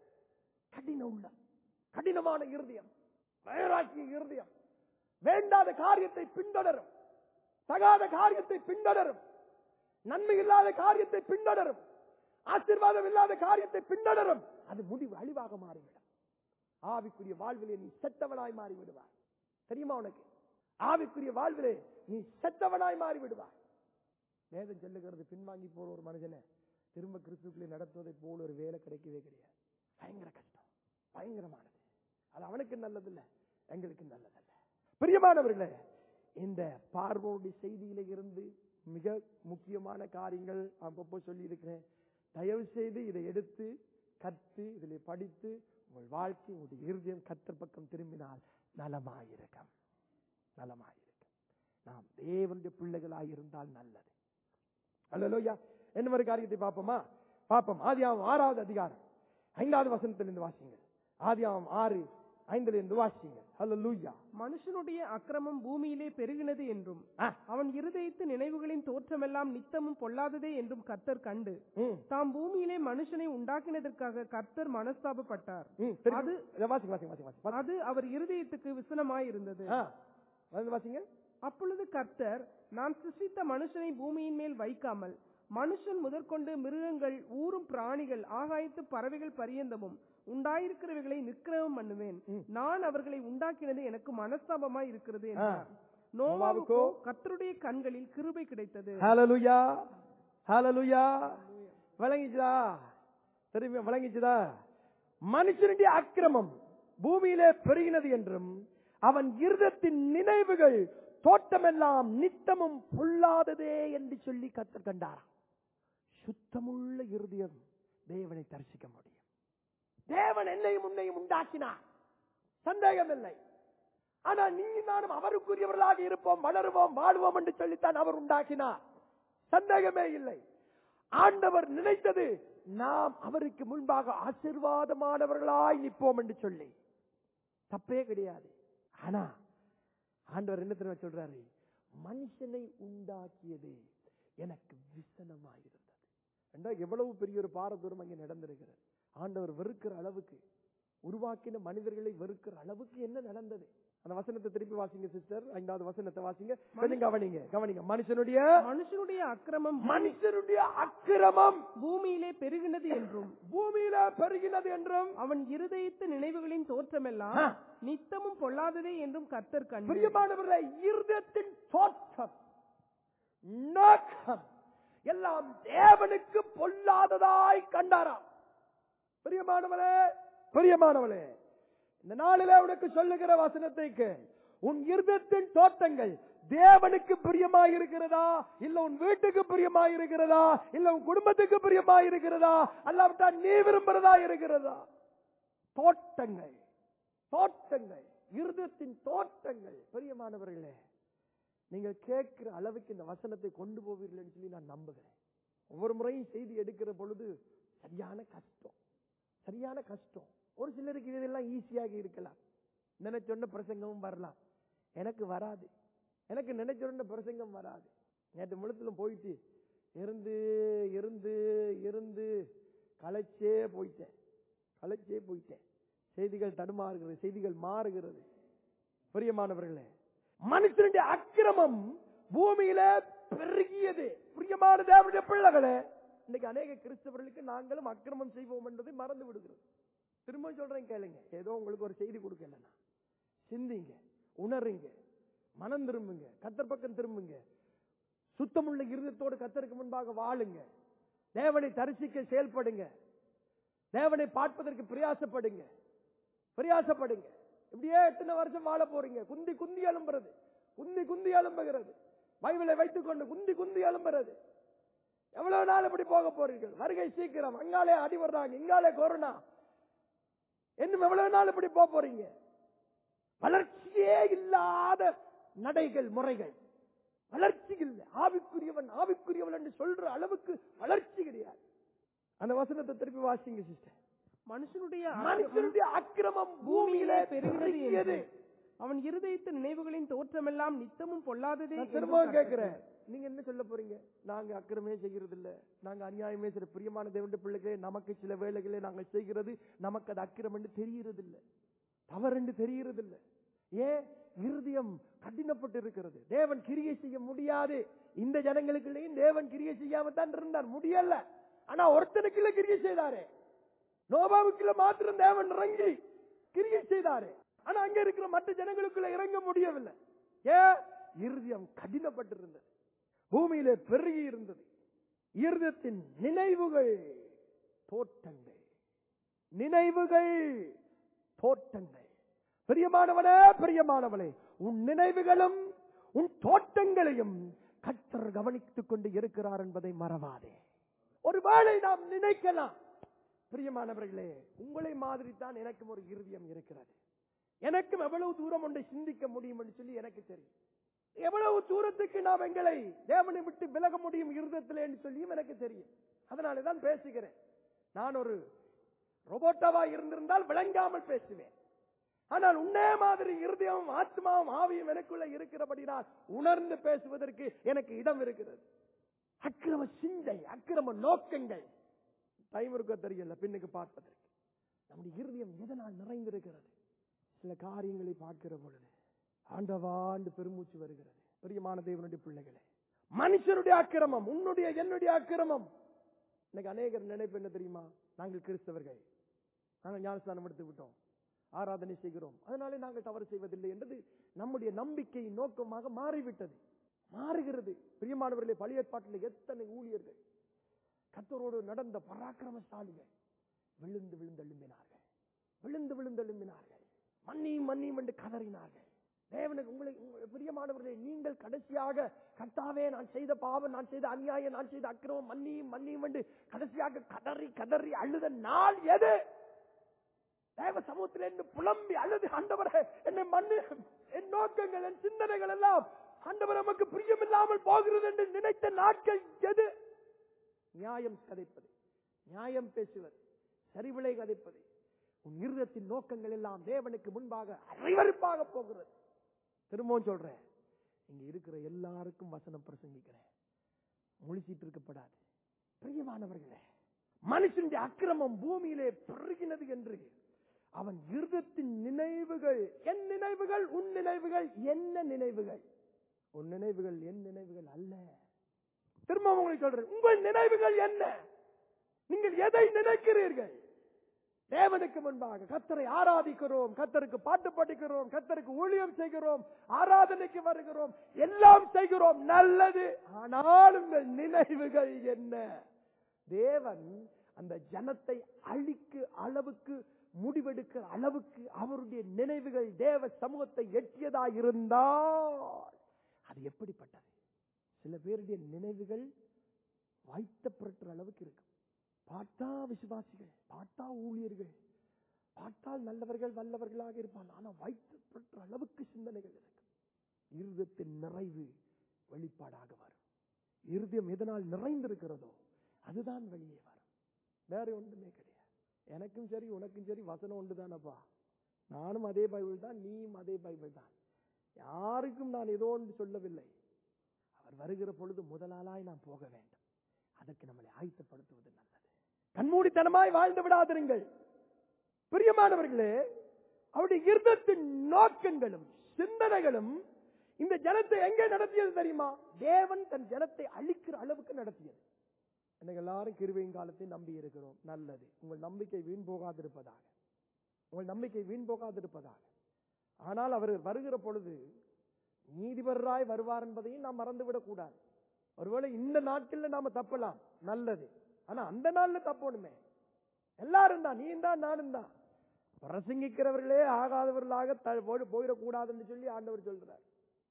கடின உள்ளம் கடினமான இருதயம் வயராக்கிய இருதயம் வேண்டாத காரியத்தை பின்தொடரும் தகாத காரியத்தை பின்தொடரும் நன்மை இல்லாத காரியத்தை பின்தொடரும் ஆசீர்வாதம் இல்லாத காரியத்தை பின்தொடரும் அது முடிவு அழிவாக மாறிவிடும் ஆவிக்குரிய வாழ்விலே நீ செத்தவனாய் மாறி விடுவாய் தெரியுமா உனக்கு ஆவிக்குரிய வாழ்விலே நீ செத்தவனாய் மாறி விடுவாய் வேதம் சொல்லுகிறது பின்வாங்கி போற ஒரு மனுஷனை திரும்ப கிறிஸ்துக்குள்ளே நடத்துவதை போல ஒரு வேலை கிடைக்கவே கிடையாது பயங்கர கஷ்டம் பயங்கரமானது அது அவனுக்கு நல்லதில்ல எங்களுக்கு நல்லதல்ல பிரியமானவர்களே இந்த பார்வோடி செய்தியில இருந்து மிக முக்கியமான காரியங்கள் அப்பப்போ சொல்லி இருக்கிறேன் தயவு செய்து இதை எடுத்து கற்று இதில் படித்து உங்கள் வாழ்க்கை உங்களுடைய இருதயம் கத்தர் பக்கம் திரும்பினால் நலமாயிருக்கும் நலமாயிருக்கும் நாம் தேவனுடைய பிள்ளைகளாக இருந்தால் நல்லது அல்லலோயா என்ன ஒரு காரியத்தை பார்ப்போமா பார்ப்போம் ஆதியாகம் ஆறாவது அதிகாரம் ஐந்தாவது வசனத்திலிருந்து வாசிங்கள் ஆதியாகம் ஆறு ஐந்திலிருந்து வாசிங்கள் அல்லலூயா மனுஷனுடைய அக்கிரமம் பூமியிலே பெருகினது என்றும் ஆ. அவன் இருதயத்து நினைவுகளின் தோற்றமெல்லாம் நித்தமும் பொல்லாததே என்றும் கர்த்தர் கண்டு ம் தாம் பூமியிலே மனுஷனை உண்டாக்கினதற்காக கர்த்தர் மனஸ்தாபப்பட்டார் ம் சரி அது- இதை வாசிங்க வாசிங்க வாசிங்க வாசிங்க அது அவர் இருதயத்துக்கு விசனமாயிருந்தது ஆ வந்து வாசிங்க அப்பொழுது கர்த்தர் நான் சிருஷ்டித்த மனுஷனை பூமியின் மேல் வைக்காமல் மனுஷன் முதற்கொண்டு மிருகங்கள் ஊரும் பிராணிகள் ஆகாயத்து பறவைகள் பரியந்தமும் உண்டாயிருக்கிறவைகளை நிக்கிரமம் பண்ணுவேன் ம். நான் அவர்களை உண்டாக்கினது எனக்கு மனஸ்தாபமாய் இருக்கிறது ஆ. என்றார் நோவாவுக்கோ நோவாவுக்கோ கர்த்தருடைய கண்களில் கிருபை கிடைத்தது ஹalleluya ஹalleluya விளங்கிச்சுதா திரும்பி விளங்கிச்சுதா மனுஷனுடைய அக்கிரமம் பூமியிலே பெருகினது என்றும் அவன் இருதத்தின் நினைவுகள் தோட்டமெல்லாம் நித்தமும் பொல்லாததே என்று சொல்லி கத்தர் கண்டாராம் சுத்தமுள்ள இருதயம் தேவனை தரிசிக்க முடியும் தேவன் என்னையும் உன்னையும் உண்டாக்கினார் சந்தேகம் இல்லை ஆனா நீ நானும் அவருக்குரியவர்களாக இருப்போம் வளருவோம் வாழ்வோம் என்று சொல்லித்தான் அவர் உண்டாக்கினார் சந்தேகமே இல்லை ஆண்டவர் நினைத்தது நாம் அவருக்கு முன்பாக ஆசீர்வாதமானவர்களாய் நிற்போம் என்று சொல்லி தப்பே கிடையாது ஆனா ஆண்டவர் என்ன தெரியுமா சொல்றாரு மனுஷனை உண்டாக்கியது எனக்கு விசனமாயிருந்தது என்றா எவ்வளவு பெரிய ஒரு பாரதூரம் அங்கே நடந்திருக்கிறது ஆண்டவர் வெறுக்கிற அளவுக்கு உருவாக்கின மனிதர்களை வெறுக்கிற அளவுக்கு என்ன நடந்தது அந்த வசனத்தை திருப்பி வாசிங்க சிஸ்டர் ஐந்தாவது வசனத்தை வாசிங்க கொஞ்சம் கவனிங்க கவனிங்க மனுஷனுடைய மனுஷனுடைய அக்கிரமம் மனுஷனுடைய அக்கிரமம் பூமியிலே பெருகினது என்றும் பூமியில பெருகினது என்றும் அவன் இருதயத்து நினைவுகளின் தோற்றமெல்லாம் ஆ. நித்தமும் பொல்லாததே என்றும் கர்த்தர் கண்டு பிரியமானவர்களே இருதயத்தின் தோற்றம் நோக்கம் எல்லாம் தேவனுக்கு பொல்லாததாய் கண்டாராம் பிரியமானவளே பிரியமானவளே இந்த நாளிலே உனக்கு சொல்லுகிற வசனத்தை கேள் உன் இருதயத்தின் தோட்டங்கள் தேவனுக்கு பிரியமாய் இருக்கிறதா இல்ல உன் வீட்டுக்கு பிரியமாய் இருக்கிறதா இல்ல உன் குடும்பத்துக்கு பிரியமாய் இருக்கிறதா அல்லாவிட்டா நீ விரும்புறதா இருக்கிறதா தோட்டங்கள் தோட்டங்கள் இருதயத்தின் தோட்டங்கள் பிரியமானவர்களே நீங்கள் கேட்கிற அளவுக்கு இந்த வசனத்தை கொண்டு போவீர்கள் என்று சொல்லி நான் நம்புகிறேன் ஒவ்வொரு முறையும் செய்தி எடுக்கிற பொழுது சரியான கஷ்டம் சரியான கஷ்டம் ஒரு சிலருக்கு இதெல்லாம் ஈஸியாக இருக்கலாம் நினைச்சொன்ன பிரசங்கமும் வரலாம் எனக்கு வராது எனக்கு நினைச்சொன்ன பிரசங்கம் வராது நேற்று முழுத்திலும் போயிட்டு இருந்து இருந்து இருந்து களைச்சே போயிட்டேன் கலைச்சே போயிட்டேன் செய்திகள் தடுமாறுகிறது செய்திகள் மாறுகிறது பிரியமானவர்களே மனுஷனுடைய அக்கிரமம் பூமியில பெருகியது பிரியமான தேவனுடைய பிள்ளைகளே இன்னைக்கு அநேக கிறிஸ்தவர்களுக்கு நாங்களும் அக்கிரமம் செய்வோம் என்பதை மறந்து விடுகிறோம் திரும்ப சொல்றேன் கேளுங்க ஏதோ உங்களுக்கு ஒரு செய்தி கொடுக்கல நான் சிந்திங்க உணருங்க மனம் திரும்புங்க கத்தர் பக்கம் திரும்புங்க சுத்தமுள்ள இருதயத்தோடு கத்தருக்கு முன்பாக வாழுங்க தேவனை தரிசிக்க செயல்படுங்க தேவனை பார்ப்பதற்கு பிரயாசப்படுங்க பிரயாசப்படுங்க இப்படியே எத்தனை வருஷம் வாழ போறீங்க குந்தி குந்தி எழும்புறது குந்தி குந்தி எழும்புகிறது பைபிளை வைத்துக் கொண்டு குந்தி குந்தி எழும்புறது எவ்வளவு நாள் இப்படி போக போறீர்கள் வருகை சீக்கிரம் அங்காலே அடி வர்றாங்க இங்காலே கொரோனா இன்னும் எவ்வளவு நாள் இப்படி போக போறீங்க வளர்ச்சியே இல்லாத நடைகள் முறைகள் வளர்ச்சி இல்லை ஆவிக்குரியவன் ஆவிக்குரியவன் என்று சொல்ற அளவுக்கு வளர்ச்சி கிடையாது அந்த வசனத்தை திருப்பி வாசிங்க சிஸ்டர் மனுஷனுடைய மனுஷனுடைய அக்கிரமம் பூமியிலே பெருகினது பெருகியது என்று. அவன் இருதயத்து நினைவுகளின் தோற்றமெல்லாம் நித்தமும் பொல்லாததே நான் என்றும் திரும்ப கர்த்தர் கேட்கிறேன் நீங்க என்ன சொல்ல போறீங்க நாங்க அக்கிரமே செய்கிறது இல்ல நாங்க அநியாயமே செய்யற பிரியமான தேவனுடைய பிள்ளைகளே நமக்கு சில வேலைகளை நாங்கள் செய்கிறது நமக்கு அது அக்கிரம் என்று தெரிகிறது இல்ல தவறு தெரிகிறது இல்ல ஏன் இருதயம் கடினப்பட்டு இருக்கிறது தேவன் கிரியை செய்ய முடியாது இந்த ஜனங்களுக்குள்ளேயும் தேவன் கிரியை செய்யாம தான் இருந்தார் முடியல ஆனா ஒருத்தனுக்குள்ள கிரியை செய்தாரே நோபாவுக்குள்ள மாத்திரம் தேவன் இறங்கி கிரியை செய்தாரே ஆனா அங்க இருக்கிற மற்ற ஜனங்களுக்குள்ள இறங்க முடியவில்லை ஏன் இருதயம் கடினப்பட்டிருந்தது பூமியிலே பெருகி இருந்தது இருதயத்தின் நினைவுகள் தோட்டங்கள் நினைவுகள் தோட்டங்கள் பிரியமானவனே பிரியமானவளே உன் நினைவுகளும் உன் தோட்டங்களையும் கர்த்தர் கவனித்துக் கொண்டு இருக்கிறார் என்பதை மறவாதே ஒருவேளை நாம் நினைக்கலாம் பிரியமானவர்களே உங்களை மாதிரி தான் எனக்கும் ஒரு இருதயம் இருக்கிறது எனக்கும் எவ்வளவு தூரம் ஒன்றை சிந்திக்க முடியும் என்று சொல்லி எனக்கு தெரியும் எவ்வளவு தூரத்துக்கு நாம் எங்களை தேவனை விட்டு விலக முடியும் இருதயத்தில் என்று சொல்லியும் எனக்கு தெரியும் அதனால தான் பேசுகிறேன் நான் ஒரு ரோபோட்டாவா இருந்திருந்தால் விளங்காமல் பேசுவேன் ஆனால் உன்னே மாதிரி இருதயமும் ஆத்மாவும் ஆவியும் எனக்குள்ள இருக்கிறபடினால் உணர்ந்து பேசுவதற்கு எனக்கு இடம் இருக்கிறது அக்கிரம சிந்தை அக்கிரம நோக்கங்கள் டைம் இருக்க தெரியல பின்னுக்கு பார்ப்பதற்கு நம்முடைய இருதயம் எதனால் நிறைந்திருக்கிறது சில காரியங்களை பார்க்கிற பொழுது ஆண்டவாண்டு பெருமூச்சு வருகிறது பிரியமான தேவனுடைய பிள்ளைகளே மனுஷருடைய அக்கிரமம் உன்னுடைய என்னுடைய அக்கிரமம் இன்னைக்கு அநேகர் நினைப்பு என்ன தெரியுமா நாங்கள் கிறிஸ்தவர்கள் நாங்கள் ஞானஸ்தானம் எடுத்து விட்டோம் ஆராதனை செய்கிறோம் அதனாலே நாங்கள் தவறு செய்வதில்லை என்றது நம்முடைய நம்பிக்கை நோக்கமாக மாறிவிட்டது மாறுகிறது பிரியமானவர்களே பழைய ஏற்பாட்டில் எத்தனை ஊழியர்கள் கத்தரோடு நடந்த பராக்கிரமசாலிகள் விழுந்து விழுந்து எழும்பினார்கள் விழுந்து விழுந்து எழும்பினார்கள் மன்னியும் மன்னியும் என்று கதறினார்கள் தேவனுக்கு உங்களை உங்கள் பிரியமானவர்களே நீங்கள் கடைசியாக கர்த்தாவே நான் செய்த பாவம் நான் செய்த அநியாயம் நான் செய்த அக்கிரமம் மன்னியும் மன்னியும் என்று கடைசியாக கதறி கதறி அழுத நாள் எது தேவ சமூகத்தில் என்று புலம்பி அழுது ஆண்டவரே என்னை மண்ணு என் நோக்கங்கள் என் சிந்தனைகள் எல்லாம் ஆண்டவர் நமக்கு பிரியமில்லாமல் போகிறது என்று நினைத்த நாட்கள் எது நியாயம் கதைப்பது நியாயம் பேசுவது சரிவிலை கதைப்பது உன் இருதத்தின் நோக்கங்கள் எல்லாம் தேவனுக்கு முன்பாக அறிவறுப்பாக போகிறது திரும்பவும் சொல்றேன் இங்க இருக்கிற எல்லாருக்கும் வசனம் பிரசங்கிக்கிறேன் முழிச்சிட்டு இருக்கப்படாது பிரியமானவர்களே மனுஷனுடைய அக்கிரமம் பூமியிலே பெருகினது என்று அவன் இருதத்தின் நினைவுகள் என் நினைவுகள் உன் நினைவுகள் என்ன நினைவுகள் உன் நினைவுகள் என் நினைவுகள் அல்ல திரும்ப உங்களுக்கு சொல்றேன் உங்கள் நினைவுகள் என்ன நீங்கள் எதை நினைக்கிறீர்கள் தேவனுக்கு முன்பாக கத்தரை ஆராதிக்கிறோம் கத்தருக்கு பாட்டு படிக்கிறோம் கத்தருக்கு ஊழியம் செய்கிறோம் ஆராதனைக்கு வருகிறோம் எல்லாம் செய்கிறோம் நல்லது ஆனால் உங்கள் நினைவுகள் என்ன தேவன் அந்த ஜனத்தை அழிக்கு அளவுக்கு முடிவெடுக்கிற அளவுக்கு அவருடைய நினைவுகள் தேவ சமூகத்தை எட்டியதா இருந்தால் அது எப்படிப்பட்டது சில பேருடைய நினைவுகள் வாய்த்த புரட்டுற அளவுக்கு இருக்கும் பார்த்தா விசுவாசிகள் பார்த்தா ஊழியர்கள் பார்த்தால் நல்லவர்கள் வல்லவர்களாக இருப்பாங்க ஆனா வாய்த்து புரட்டுற அளவுக்கு சிந்தனைகள் இருக்கும் இருதயத்தின் நிறைவு வெளிப்பாடாக வரும் இருதயம் எதனால் நிறைந்திருக்கிறதோ அதுதான் வெளியே வரும் வேற ஒன்றுமே கிடையாது எனக்கும் சரி உனக்கும் சரி வசனம் ஒன்றுதானப்பா நானும் அதே பைபிள் தான் நீயும் அதே பைபிள் தான் யாருக்கும் நான் ஏதோ ஒன்று சொல்லவில்லை அவர் வருகிற பொழுது முதலாளாய் நாம் போக வேண்டும் அதற்கு நம்மளை ஆயத்தப்படுத்துவது நல்லது கண்மூடித்தனமாய் வாழ்ந்து விடாதிருங்கள் பிரியமானவர்களே அவருடைய இருதத்தின் நோக்கங்களும் சிந்தனைகளும் இந்த ஜனத்தை எங்கே நடத்தியது தெரியுமா தேவன் தன் ஜனத்தை அழிக்கிற அளவுக்கு நடத்தியது இன்னைக்கு எல்லாரும் கிருபையின் காலத்தை நம்பி இருக்கிறோம் நல்லது உங்கள் நம்பிக்கை வீண் போகாதிருப்பதாக உங்கள் நம்பிக்கை வீண் போகாதிருப்பதாக ஆனால் அவர் வருகிற பொழுது நீதிபராய் வருவார் என்பதையும் நாம் மறந்துவிடக் கூடாது ஒருவேளை இந்த நாட்கள்ல நாம தப்பலாம் நல்லது ஆனா அந்த நாள்ல தப்பணுமே எல்லாரும் தான் நீ தான் நானும் தான் பிரசங்கிக்கிறவர்களே ஆகாதவர்களாக த- போய்- போயிடக்கூடாதுன்னு சொல்லி ஆண்டவர் சொல்றார்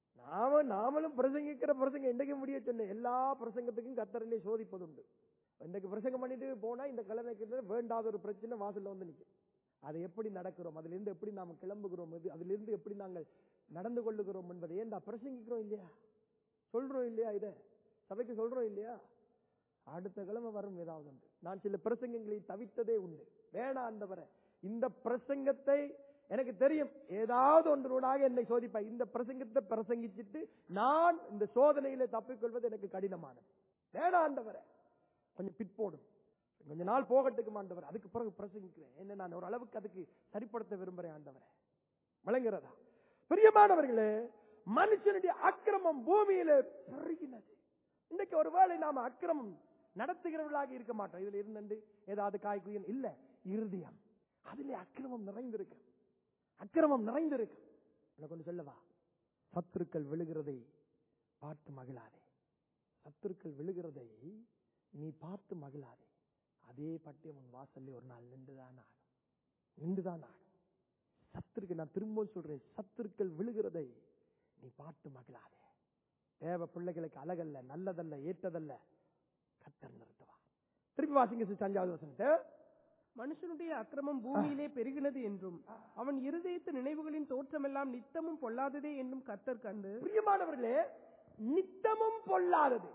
நாம நாமளும் பிரசங்கிக்கிற பிரசங்கம் என்னைக்கு முடிய சொன்னேன் எல்லா பிரசங்கத்துக்கும் கத்தரனை சோதிப்பதுண்டு இன்றைக்கு பிரசங்கம் பண்ணிட்டு போனா இந்த கிழமைக்கு வேண்டாத ஒரு பிரச்சனை வாசல்ல வந்து நிற்கும் அதை எப்படி நடக்கிறோம் அதுல இருந்து எப்படி நாம் கிளம்புகிறோம் இது அதிலிருந்து எப்படி நாங்கள் நடந்து கொள்ளுகிறோம் என்பதை ஏன்டா பிரசங்கிக்கிறோம் இல்லையா சொல்றோம் இல்லையா இத சபைக்கு சொல்றோம் இல்லையா அடுத்த கிழமை வரும் ஏதாவது உண்டு நான் சில பிரசங்கங்களை தவித்ததே உண்டு வேணா அந்தவரை இந்த பிரசங்கத்தை எனக்கு தெரியும் ஏதாவது ஒன்றோடாக என்னை சோதிப்பா இந்த பிரசங்கத்தை பிரசங்கிச்சிட்டு நான் இந்த சோதனையில தப்பிக்கொள்வது எனக்கு கடினமானது வேணா ஆண்டவரே கொஞ்சம் பிற்போடும் கொஞ்ச நாள் போகட்டுக்கு ஆண்டவர் அதுக்கு பிறகு பிரசங்கிக்கிறேன் என்ன நான் ஒரு அளவுக்கு அதுக்கு சரிப்படுத்த விரும்புறேன் ஆண்டவரே விளங்குறதா பிரியமானவர்களே மனுஷனுடைய அக்கிரமம் பூமியில பெருகினது இன்னைக்கு ஒருவேளை நாம அக்கிரமம் நடத்துகிறவர்களாக இருக்க மாட்டோம் இதுல இருந்து ஏதாவது காய் குயின் இல்ல இருதயம் அதிலே அக்கிரமம் நிறைந்திருக்கு அக்கிரமம் நிறைந்திருக்கு எனக்கு ஒன்று சொல்லவா சத்துருக்கள் விழுகிறதை பார்த்து மகிழாதே சத்துருக்கள் விழுகிறதை நீ பார்த்து மகிழாதே அதே பட்டியம் உன் வாசல்ல ஒரு நாள் நின்றுதான் ஆடும் நின்றுதான் ஆடும் சத்துருக்கு நான் திரும்பவும் சொல்றேன் சத்துருக்கள் விழுகிறதை நீ பார்த்து மகிழாதே தேவ பிள்ளைகளுக்கு அழகல்ல நல்லதல்ல ஏற்றதல்ல கத்தர் நிறுத்துவா திருப்பி வாசிங்க sister, அஞ்சாவது வசனத்தை மனுஷனுடைய அக்கிரமம் பூமியிலே பெருகினது என்றும் அவன் இருதயத்து நினைவுகளின் தோற்றமெல்லாம் நித்தமும் பொல்லாததே என்றும் கர்த்தர் கண்டு பிரியமானவர்களே நித்தமும் பொல்லாதது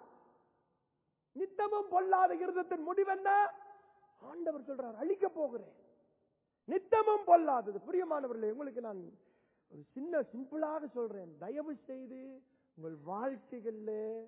நித்தமும் பொல்லாத இருதத்தின் முடிவென்ன ஆண்டவர் சொல்றார் அழிக்க போகிறேன் நித்தமும் பொல்லாதது பிரியமானவர்களே உங்களுக்கு நான் ஒரு சின்ன சிம்பிளாக சொல்றேன் தயவு செய்து உங்கள் வாழ்க்கைகள்ல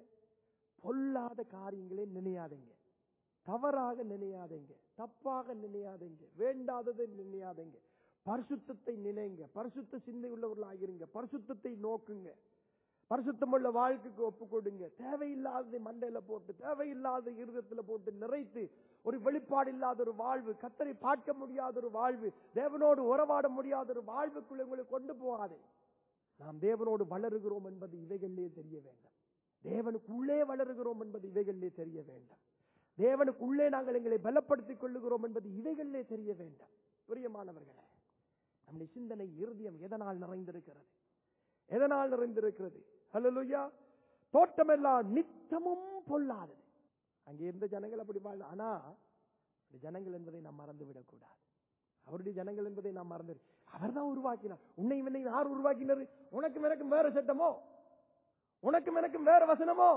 பொல்லாத காரியங்களை நினையாதீங்க தவறாக நினையாதீங்க தப்பாக நினையாதீங்க வேண்டாததை நினையாதீங்க பரிசுத்தத்தை நினைங்க பரிசுத்த சிந்தை உள்ளவர்களாகிருங்க பரிசுத்தத்தை நோக்குங்க பரிசுத்தமுள்ள வாழ்க்கைக்கு ஒப்பு கொடுங்க தேவையில்லாததை மண்டையில போட்டு தேவையில்லாத இருதயத்துல போட்டு நிறைத்து ஒரு வெளிப்பாடு இல்லாத ஒரு வாழ்வு கத்தரை பார்க்க முடியாத ஒரு வாழ்வு தேவனோடு உறவாட முடியாத ஒரு வாழ்வுக்குள்ள உங்களை கொண்டு போகாதே நாம் தேவனோடு வளருகிறோம் என்பது இவைகளிலே தெரிய வேண்டும் தேவனுக்குள்ளே வளருகிறோம் என்பது இவைகளிலே தெரிய வேண்டும் தேவனுக்குள்ளே நாங்கள் எங்களை பலப்படுத்திக் கொள்ளுகிறோம் என்பது இவைகளிலே தெரிய வேண்டும் பிரியமானவர்களே நம்முடைய சிந்தனை இருதயம் எதனால் நிறைந்திருக்கிறது எதனால் நிறைந்திருக்கிறது ஹalleluya தோட்டமெல்லாம் நித்தமும் பொல்லாதது அங்கே இருந்த ஜனங்கள் அப்படி வாழ ஆனா இந்த ஜனங்கள் என்பதை நாம் மறந்து விடக்கூடாது அவருடைய ஜனங்கள் என்பதை நாம் மறந்து அவர்தான் உருவாக்கினார் உன்னை இவனை யார் உருவாக்கினார் உனக்கும் எனக்கும் வேற சட்டமோ உனக்கும் எனக்கும் வேற வசனமோ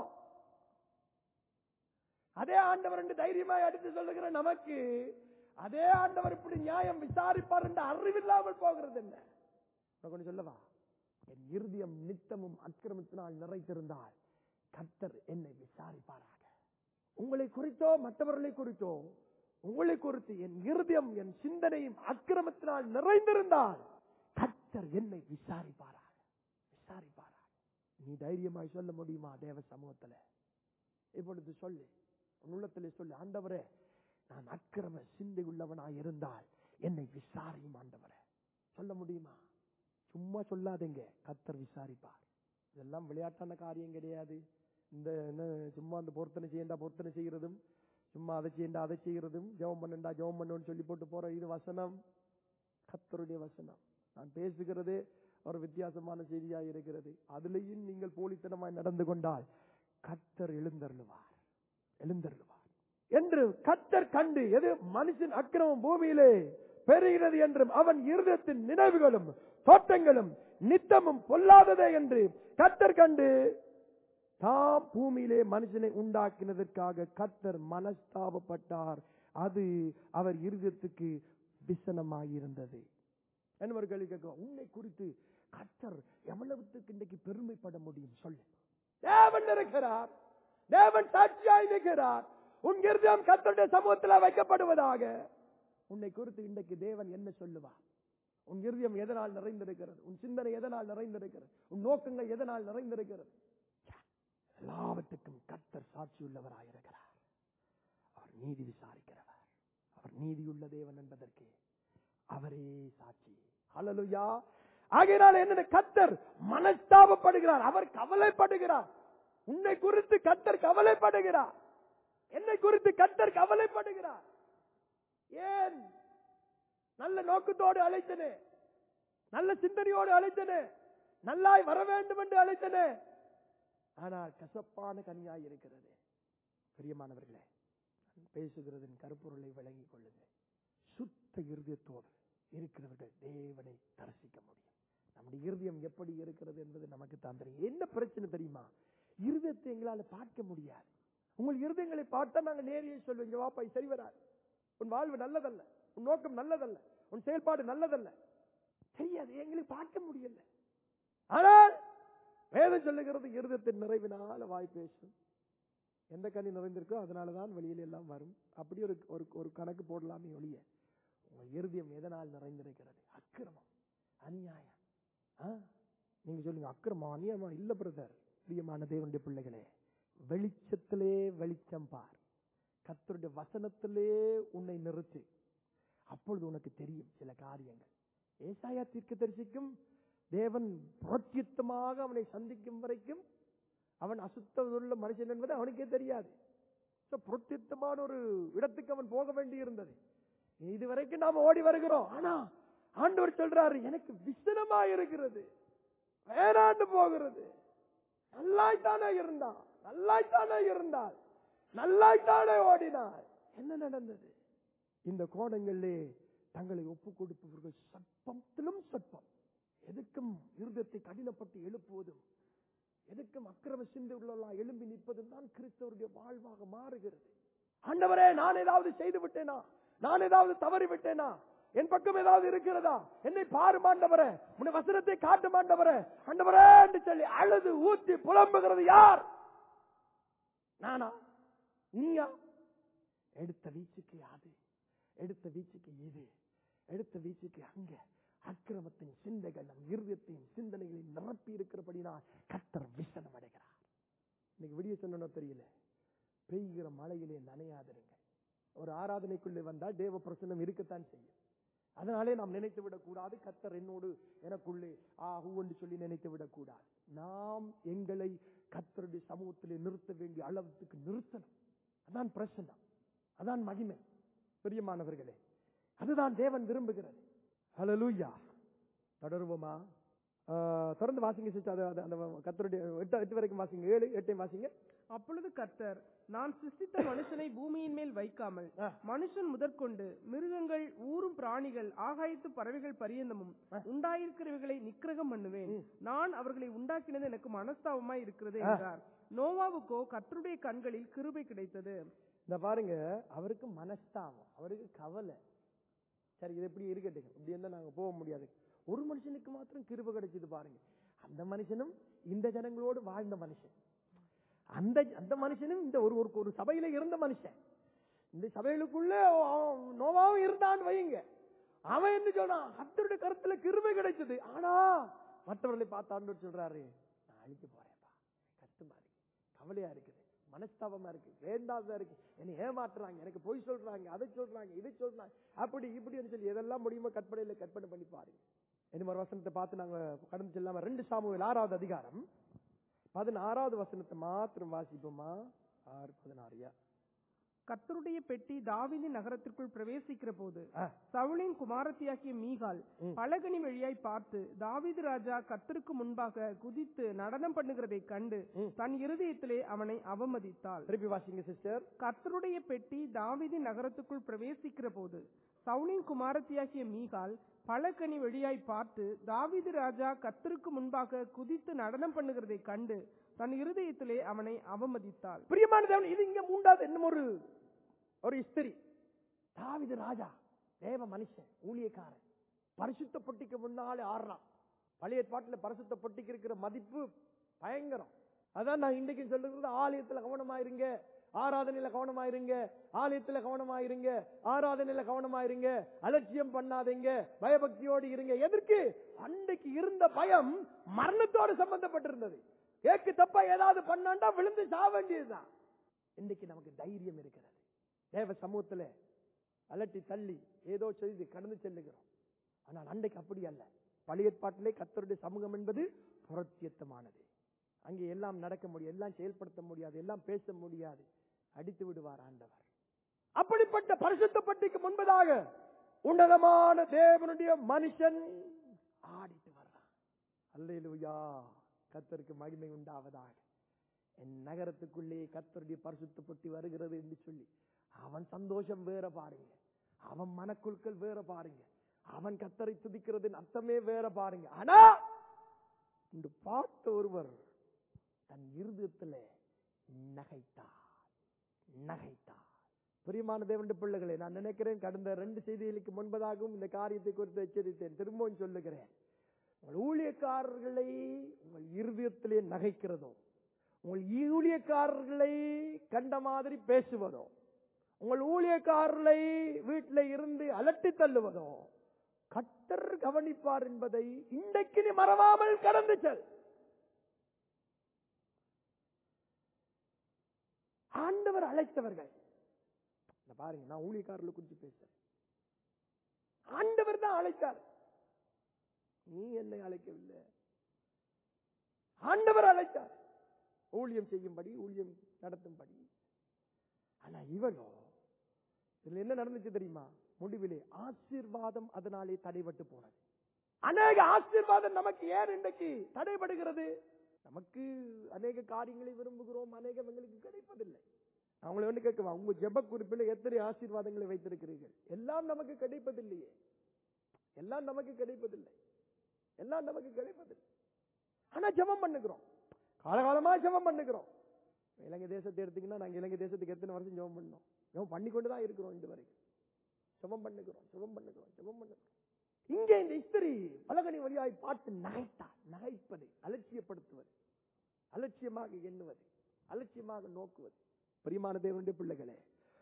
அதே ஆண்டவர் என்று தைரியமாய் அடுத்து சொல்லுகிற நமக்கு அதே ஆண்டவர் இப்படி நியாயம் விசாரிப்பார் என்று அறிவில்லாமல் போகிறது என்ன உனக்கு ஒண்ணு சொல்லவா என் இருதயம் நித்தமும் அக்கிரமத்தினால் நிறைத்திருந்தால் கர்த்தர் என்னை விசாரிப்பாராக உங்களை குறித்தோ மற்றவர்களை குறித்தோ உங்களை குறித்து என் இருதயம் என் சிந்தனையும் அக்கிரமத்தினால் நிறைந்திருந்தால் கர்த்தர் என்னை விசாரிப்பாராக விசாரிப்பாராக நீ தைரியமாய் சொல்ல முடியுமா தேவ சமூகத்துல இப்பொழுது சொல்லு உன் உள்ளத்திலே சொல்லு ஆண்டவரே நான் அக்கிரம சிந்தை உள்ளவனாய் இருந்தால் என்னை விசாரியும் ஆண்டவரே சொல்ல முடியுமா சும்மா சொல்லாதீங்க கத்தர் விசாரிப்பார் இதெல்லாம் விளையாட்டான காரியம் கிடையாது இந்த என்ன சும்மா அந்த பொருத்தனை செய்யண்டா பொருத்தனை செய்யறதும் சும்மா அதை செய்யண்டா அதை செய்யறதும் ஜெபம் பண்ணண்டா ஜெபம் பண்ணுன்னு சொல்லி போட்டு போற இது வசனம் கத்தருடைய வசனம் நான் பேசுகிறது ஒரு வித்தியாசமான செய்தியா இருக்கிறது அதுலேயும் நீங்கள் போலித்தனமாய் நடந்து கொண்டால் கத்தர் எழுந்தருளுவார் எழுந்தருளுவார் என்று கத்தர் கண்டு எது மனுஷன் அக்கிரமம் பூமியிலே பெறுகிறது என்றும் அவன் இருதயத்தின் நினைவுகளும் தோட்டங்களும் நித்தமும் பொல்லாததே என்று கத்தர் கண்டு தாம் பூமியிலே மனுஷனை உண்டாக்கினதற்காக கத்தர் மனஸ்தாபப்பட்டார் அது அவர் இருதயத்துக்கு விசனமாயிருந்தது என்ன ஒரு கேள்வி கேட்கும் உன்னை குறித்து கத்தர் எவ்வளவுத்துக்கு இன்றைக்கு பெருமைப்பட முடியும் சொல்லு தேவன் இருக்கிறார் தேவன் சாட்சியாய் இருக்கிறார் உன் இருதயம் கத்தருடைய சமூகத்தில் வைக்கப்படுவதாக உன்னை குறித்து இன்றைக்கு தேவன் என்ன சொல்லுவார் உன் இருதயம் எதனால் நிறைந்திருக்கிறது உன் சிந்தனை எதனால் நிறைந்திருக்கிறது உன் நோக்கங்கள் எதனால் நிறைந்திருக்கிறது ச்சே, எல்லாவற்றுக்கும் கர்த்தர் சாட்சியுள்ளவராயிருக்கிறார் அவர் நீதி விசாரிக்கிறவர் அவர் நீதியுள்ள தேவன் என்பதற்கு அவரே சாட்சி ஹalleluya ஆகையினால என்ன கர்த்தர் மனஸ்தாபப்படுகிறார் அவர் கவலைப்படுகிறார் உன்னை குறித்து கர்த்தர் கவலைப்படுகிறார் என்னை குறித்து கர்த்தர் கவலைப்படுகிறார் ஏன் நல்ல நோக்கத்தோடு அழைத்தனே நல்ல சிந்தனையோடு அழைத்தனே நல்லாய் வர வேண்டும் என்று அழைத்தனே ஆனால் கசப்பான கனியாய் இருக்கிறது பிரியமானவர்களே நான் பேசுகிறதின் கருப்பொருளை விளங்கிக் கொள்ளுங்க சுத்த இருதயத்தோடு இருக்கிறவர்கள் தேவனை தரிசிக்க முடியும் நம்முடைய இருதயம் எப்படி இருக்கிறது என்பது நமக்கு தான் தெரியும் என்ன பிரச்சனை தெரியுமா இருதயத்தை எங்களால பார்க்க முடியாது உங்கள் இருதயங்களை பார்த்தா நாங்க நேரையே சொல்லுவோம் இங்க வாப்பா இது சரி வராது உன் வாழ்வு நல்லதல்ல உன் நோக்கம் நல்லதல்ல உன் செயல்பாடு நல்லதல்ல தெரியாது எங்களுக்கு பார்க்க முடியல ஆனால் வேதம் சொல்லுகிறது இருதயத்தின் நிறைவினால வாய் பேசும் எந்த கனி நிறைந்திருக்கோ அதனாலதான் வெளியில எல்லாம் வரும் அப்படி ஒரு ஒரு ஒரு கணக்கு போடலாமே ஒழிய உங்கள் இருதயம் எதனால் நிறைந்திருக்கிறது அக்கிரமம் அநியாயம் ஆ? நீங்க சொல்லுங்க அக்கிரமம் அநியாயமா இல்ல பிரதர் பிரியமான தேவனுடைய பிள்ளைகளே வெளிச்சத்திலே வெளிச்சம் பார் கர்த்தருடைய வசனத்திலே உன்னை நிறுத்து அப்பொழுது உனக்கு தெரியும் சில காரியங்கள் ஏசாயா தீர்க்கதரிசிக்கும் தேவன் புரட்சித்தமாக அவனை சந்திக்கும் வரைக்கும் அவன் அசுத்தமுள்ள மனுஷன் என்பது அவனுக்கே தெரியாது So, புரட்சித்தமான ஒரு இடத்துக்கு அவன் போக வேண்டி இருந்தது இதுவரைக்கும் நாம ஓடி வருகிறோம் ஆனா ஆண்டவர் சொல்றாரு எனக்கு விசனமா இருக்கிறது வேறாண்டு போகிறது நல்லாய்த்தானே இருந்தான் நல்லாய்த்தானே இருந்தாள் நல்லாய்த்தானே ஓடினாள் என்ன நடந்தது இந்த கோணங்களிலே தங்களை ஒப்பு கொடுப்பவர்கள் சற்பத்திலும் சற்பம் எதுக்கும் இருதயத்தை கடினப்பட்டு எழுப்புவதும் எதுக்கும் அக்கிரம சிந்தை உள்ளவர்களா எழும்பி நிற்பதும் தான் கிறிஸ்தவருடைய வாழ்வாக மாறுகிறது ஆண்டவரே நான் ஏதாவது செய்து விட்டேனா நான் ஏதாவது தவறி விட்டேனா என் பக்கம் ஏதாவது இருக்கிறதா என்னை பாரு ஆண்டவரே உன்னை வசனத்தை காட்டும் ஆண்டவரே ஆண்டவரே என்று சொல்லி அழுது ஊத்தி புலம்புகிறது யார் நானா நீயா எடுத்த வீச்சுக்கு அது எடுத்த வீச்சுக்கு இது எடுத்த வீச்சுக்கு அங்க அக்கிரமத்தின் சிந்தைகள் நம் இருதயத்தையும் சிந்தனைகளையும் நிரப்பி இருக்கிறபடினால் கத்தர் விசனம் அடைகிறார் இன்னைக்கு விடிய சொன்னோ தெரியல பெய்கிற மழையிலே நனையாதிருங்க ஒரு ஆராதனைக்குள்ளே வந்தால் தேவ பிரசனம் இருக்கத்தான் செய்யும் அதனாலே நாம் நினைத்து விடக்கூடாது கத்தர் என்னோடு எனக்குள்ளே ஆ ஹூ என்று சொல்லி நினைத்து விடக்கூடாது நாம் எங்களை கத்தருடைய சமூகத்திலே நிறுத்த வேண்டிய அளவுக்கு நிறுத்தணும் அதான் பிரசனம் அதான் மகிமை பிரியமானவர்களே அதுதான் தேவன் விரும்புகிறது ஹalleluya தொடருவோமா ஆ, தொடர்ந்து வாசிங்க சிஸ்டர் அது அது- அந்த கத்தருடைய எட்டு எட்டு வரைக்கும் வாசிங்க ஏழு எட்டையும் வாசிங்க அப்பொழுது கர்த்தர் நான் சிருஷ்டித்த மனுஷனை பூமியின் மேல் வைக்காமல் ஆ. மனுஷன் முதற்கொண்டு மிருகங்கள் ஊரும் பிராணிகள் ஆகாயத்து பறவைகள் பரியந்தமும் உண்டாயிருக்கிறவைகளை நிக்கிரகம் பண்ணுவேன் நான் அவர்களை உண்டாக்கினது எனக்கு மனஸ்தாபமாய் இருக்கிறது என்றார் நோவாவுக்கோ கர்த்தருடைய கண்களில் கிருபை கிடைத்தது இந்த பாருங்க அவருக்கு மனஸ்தாபம் அவருக்கு கவலை சரி இது எப்படி இருக்கட்டும் இப்படி இருந்தா நாங்க போக முடியாது ஒரு மனுஷனுக்கு மாத்திரம் கிருபை கிடைச்சது பாருங்க அந்த மனுஷனும் இந்த ஜனங்களோடு வாழ்ந்த மனுஷன் அந்த அந்த மனுஷனும் இந்த ஒரு ஒரு ஒரு சபையில இருந்த மனுஷன் இந்த சபைகளுக்குள்ள அவன் நோவாவும் இருந்தான்னு வையுங்க அவன் என்ன சொல்றான் கர்த்தருடைய கருத்துல கிருபை கிடைச்சது ஆனா மற்றவர்களை பார்த்து ஆண்டவர் சொல்றாரு நான் அழிக்க போறேன்ப்பா கஷ்டமா இருக்கு கவலையா இருக்குது மனஸ்தாபமா இருக்கு வேண்டாததா இருக்கு என்னை ஏமாத்துறாங்க எனக்கு பொய் சொல்றாங்க அதை சொல்றாங்க இதை சொல்றாங்க அப்படி இப்படின்னு சொல்லி எதெல்லாம் முடியுமோ கற்பனையில கற்பனை பண்ணி பாருங்க இனிமே ஒரு வசனத்தை பார்த்து நாங்க கடந்து செல்லாம ரெண்டு சாமுவேல் ஆறாவது அதிகாரம் பதினாறாவது வசனத்தை மாத்திரம் வாசிப்போமா ஆறு பதினாறியா கர்த்தருடைய பெட்டி தாவீதின் நகரத்திற்குள் பிரவேசிக்கிற போது ஆ. சவுலின் குமாரத்தியாகிய மீகால் ம். பலகனி வழியாய் பார்த்து தாவீது ராஜா கர்த்தருக்கு முன்பாக குதித்து நடனம் பண்ணுகிறதை கண்டு ம். தன் இருதயத்திலே அவனை அவமதித்தாள் திருப்பி வாசிங்க சிஸ்டர் கர்த்தருடைய பெட்டி தாவீதின் நகரத்துக்குள் பிரவேசிக்கிற போது சவுலின் குமாரத்தியாகிய மீகால் பலகனி வழியாய் பார்த்து தாவீது ராஜா கர்த்தருக்கு முன்பாக குதித்து நடனம் பண்ணுகிறதை கண்டு தன் இருதயத்திலே அவனை அவமதித்தாள் பிரியமான தேவன் இது இங்க மூன்றாவது இன்னும் ஒரு ஒரு இஸ்திரி தாவிது ராஜா தேவ மனுஷன் ஊழியக்காரன் பரிசுத்த பொட்டிக்கு முன்னாலே ஆடுறான் பழைய ஏற்பாட்டுல பரிசுத்த பொட்டிக்கு இருக்கிற மதிப்பு பயங்கரம் அதான் நான் இன்றைக்கு சொல்லுகிறது ஆலயத்துல கவனமா இருங்க ஆராதனையில கவனமாயிருங்க ஆலயத்துல கவனமாயிருங்க ஆராதனையில கவனமாயிருங்க அலட்சியம் பண்ணாதீங்க பயபக்தியோடு இருங்க எதற்கு அன்றைக்கு இருந்த பயம் மரணத்தோடு சம்பந்தப்பட்டிருந்தது ஏக்கு தப்பா ஏதாவது பண்ணாண்டா விழுந்து சாக வேண்டியதுதான் இன்னைக்கு நமக்கு தைரியம் இருக்கிறது தேவ சமூகத்துல அலட்டி தள்ளி ஏதோ செய்து கடந்து செல்லுகிறோம் ஆனால் அன்றைக்கு அப்படி அல்ல பழைய ஏற்பாட்டிலே கர்த்தருடைய சமூகம் என்பது புரட்சியத்தமானது அங்கே எல்லாம் நடக்க முடியாது எல்லாம் செயல்படுத்த முடியாது எல்லாம் பேச முடியாது அடித்து விடுவார் ஆண்டவர் அப்படிப்பட்ட பரிசுத்தப்பட்டிக்கு முன்பதாக உன்னதமான தேவனுடைய மனுஷன் ஆடிட்டு வர்றான் அல்லேலூயா கர்த்தருக்கு மகிமை உண்டாவதாக என் நகரத்துக்குள்ளே கர்த்தருடைய பரிசுத்தப்பட்டி வருகிறது என்று சொல்லி அவன் சந்தோஷம் வேற பாருங்க அவன் மனக்குழுக்கள் வேற பாருங்க அவன் கத்தரை துதிக்கிறதின் அர்த்தமே வேற பாருங்க ஆனா இந்த பார்த்த ஒருவர் தன் இருதயத்துல நகைத்தார் நகைத்தார் பிரியமான தேவனுடைய பிள்ளைகளே நான் நினைக்கிறேன் கடந்த ரெண்டு செய்திகளுக்கு முன்பதாகவும் இந்த காரியத்தை குறித்து எச்சரித்தேன் திரும்பவும் சொல்லுகிறேன் உங்கள் ஊழியக்காரர்களை உங்கள் இருதயத்திலே நகைக்கிறதோ உங்கள் ஊழியக்காரர்களை கண்ட மாதிரி பேசுவதோ உங்கள் ஊழியக்காரர்களை வீட்டில் இருந்து அலட்டி தள்ளுவதோ கத்தர் கவனிப்பார் என்பதை இன்றைக்கு நீ மறவாமல் கடந்து செல் ஆண்டவர் அழைத்தவர்கள் இந்த பாருங்க நான் ஊழியக்காரர்களை குறித்து பேசுறேன் ஆண்டவர் தான் அழைத்தார் நீ என்னை அழைக்கவில்லை ஆண்டவர் அழைத்தார் ஊழியம் செய்யும்படி ஊழியம் நடத்தும்படி ஆனா இவனோ இதுல என்ன நடந்துச்சு தெரியுமா முடிவிலே ஆசீர்வாதம் அதனாலே தடைபட்டு போனது அநேக ஆசீர்வாதம் நமக்கு ஏன் இன்றைக்கு தடைபடுகிறது நமக்கு அநேக காரியங்களை விரும்புகிறோம் அநேகம் எங்களுக்கு கிடைப்பதில்லை நான் உங்களை வந்து கேட்கவா உங்க ஜெப குறிப்பில் எத்தனை ஆசீர்வாதங்களை வைத்திருக்கிறீர்கள் எல்லாம் நமக்கு கிடைப்பதில்லையே எல்லாம் நமக்கு கிடைப்பதில்லை எல்லாம் நமக்கு கிடைப்பதில்லை ஆனா ஜெபம் பண்ணுகிறோம் காலகாலமா ஜெபம் பண்ணுகிறோம் இலங்கை தேசத்தை எடுத்தீங்கன்னா நாங்க இலங்கை தேசத்துக்கு எத்தனை வருஷம் ஜெபம் பண்ணோம் ஜெபம் பண்ணி கொண்டு தான் இருக்கிறோம் இந்த வரைக்கும் ஜெபம் பண்ணுகிறோம் ஜெபம் பண்ணுகிறோம் ஜெபம் பண்ணுகிறோம் இங்கே இந்த இஸ்திரி பலகனி வழியாய் பார்த்து நகைத்தார் நகைப்பது அலட்சியப்படுத்துவது அலட்சியமாக எண்ணுவது அலட்சியமாக நோக்குவது பிரியமான தேவனுடைய பிள்ளைகளே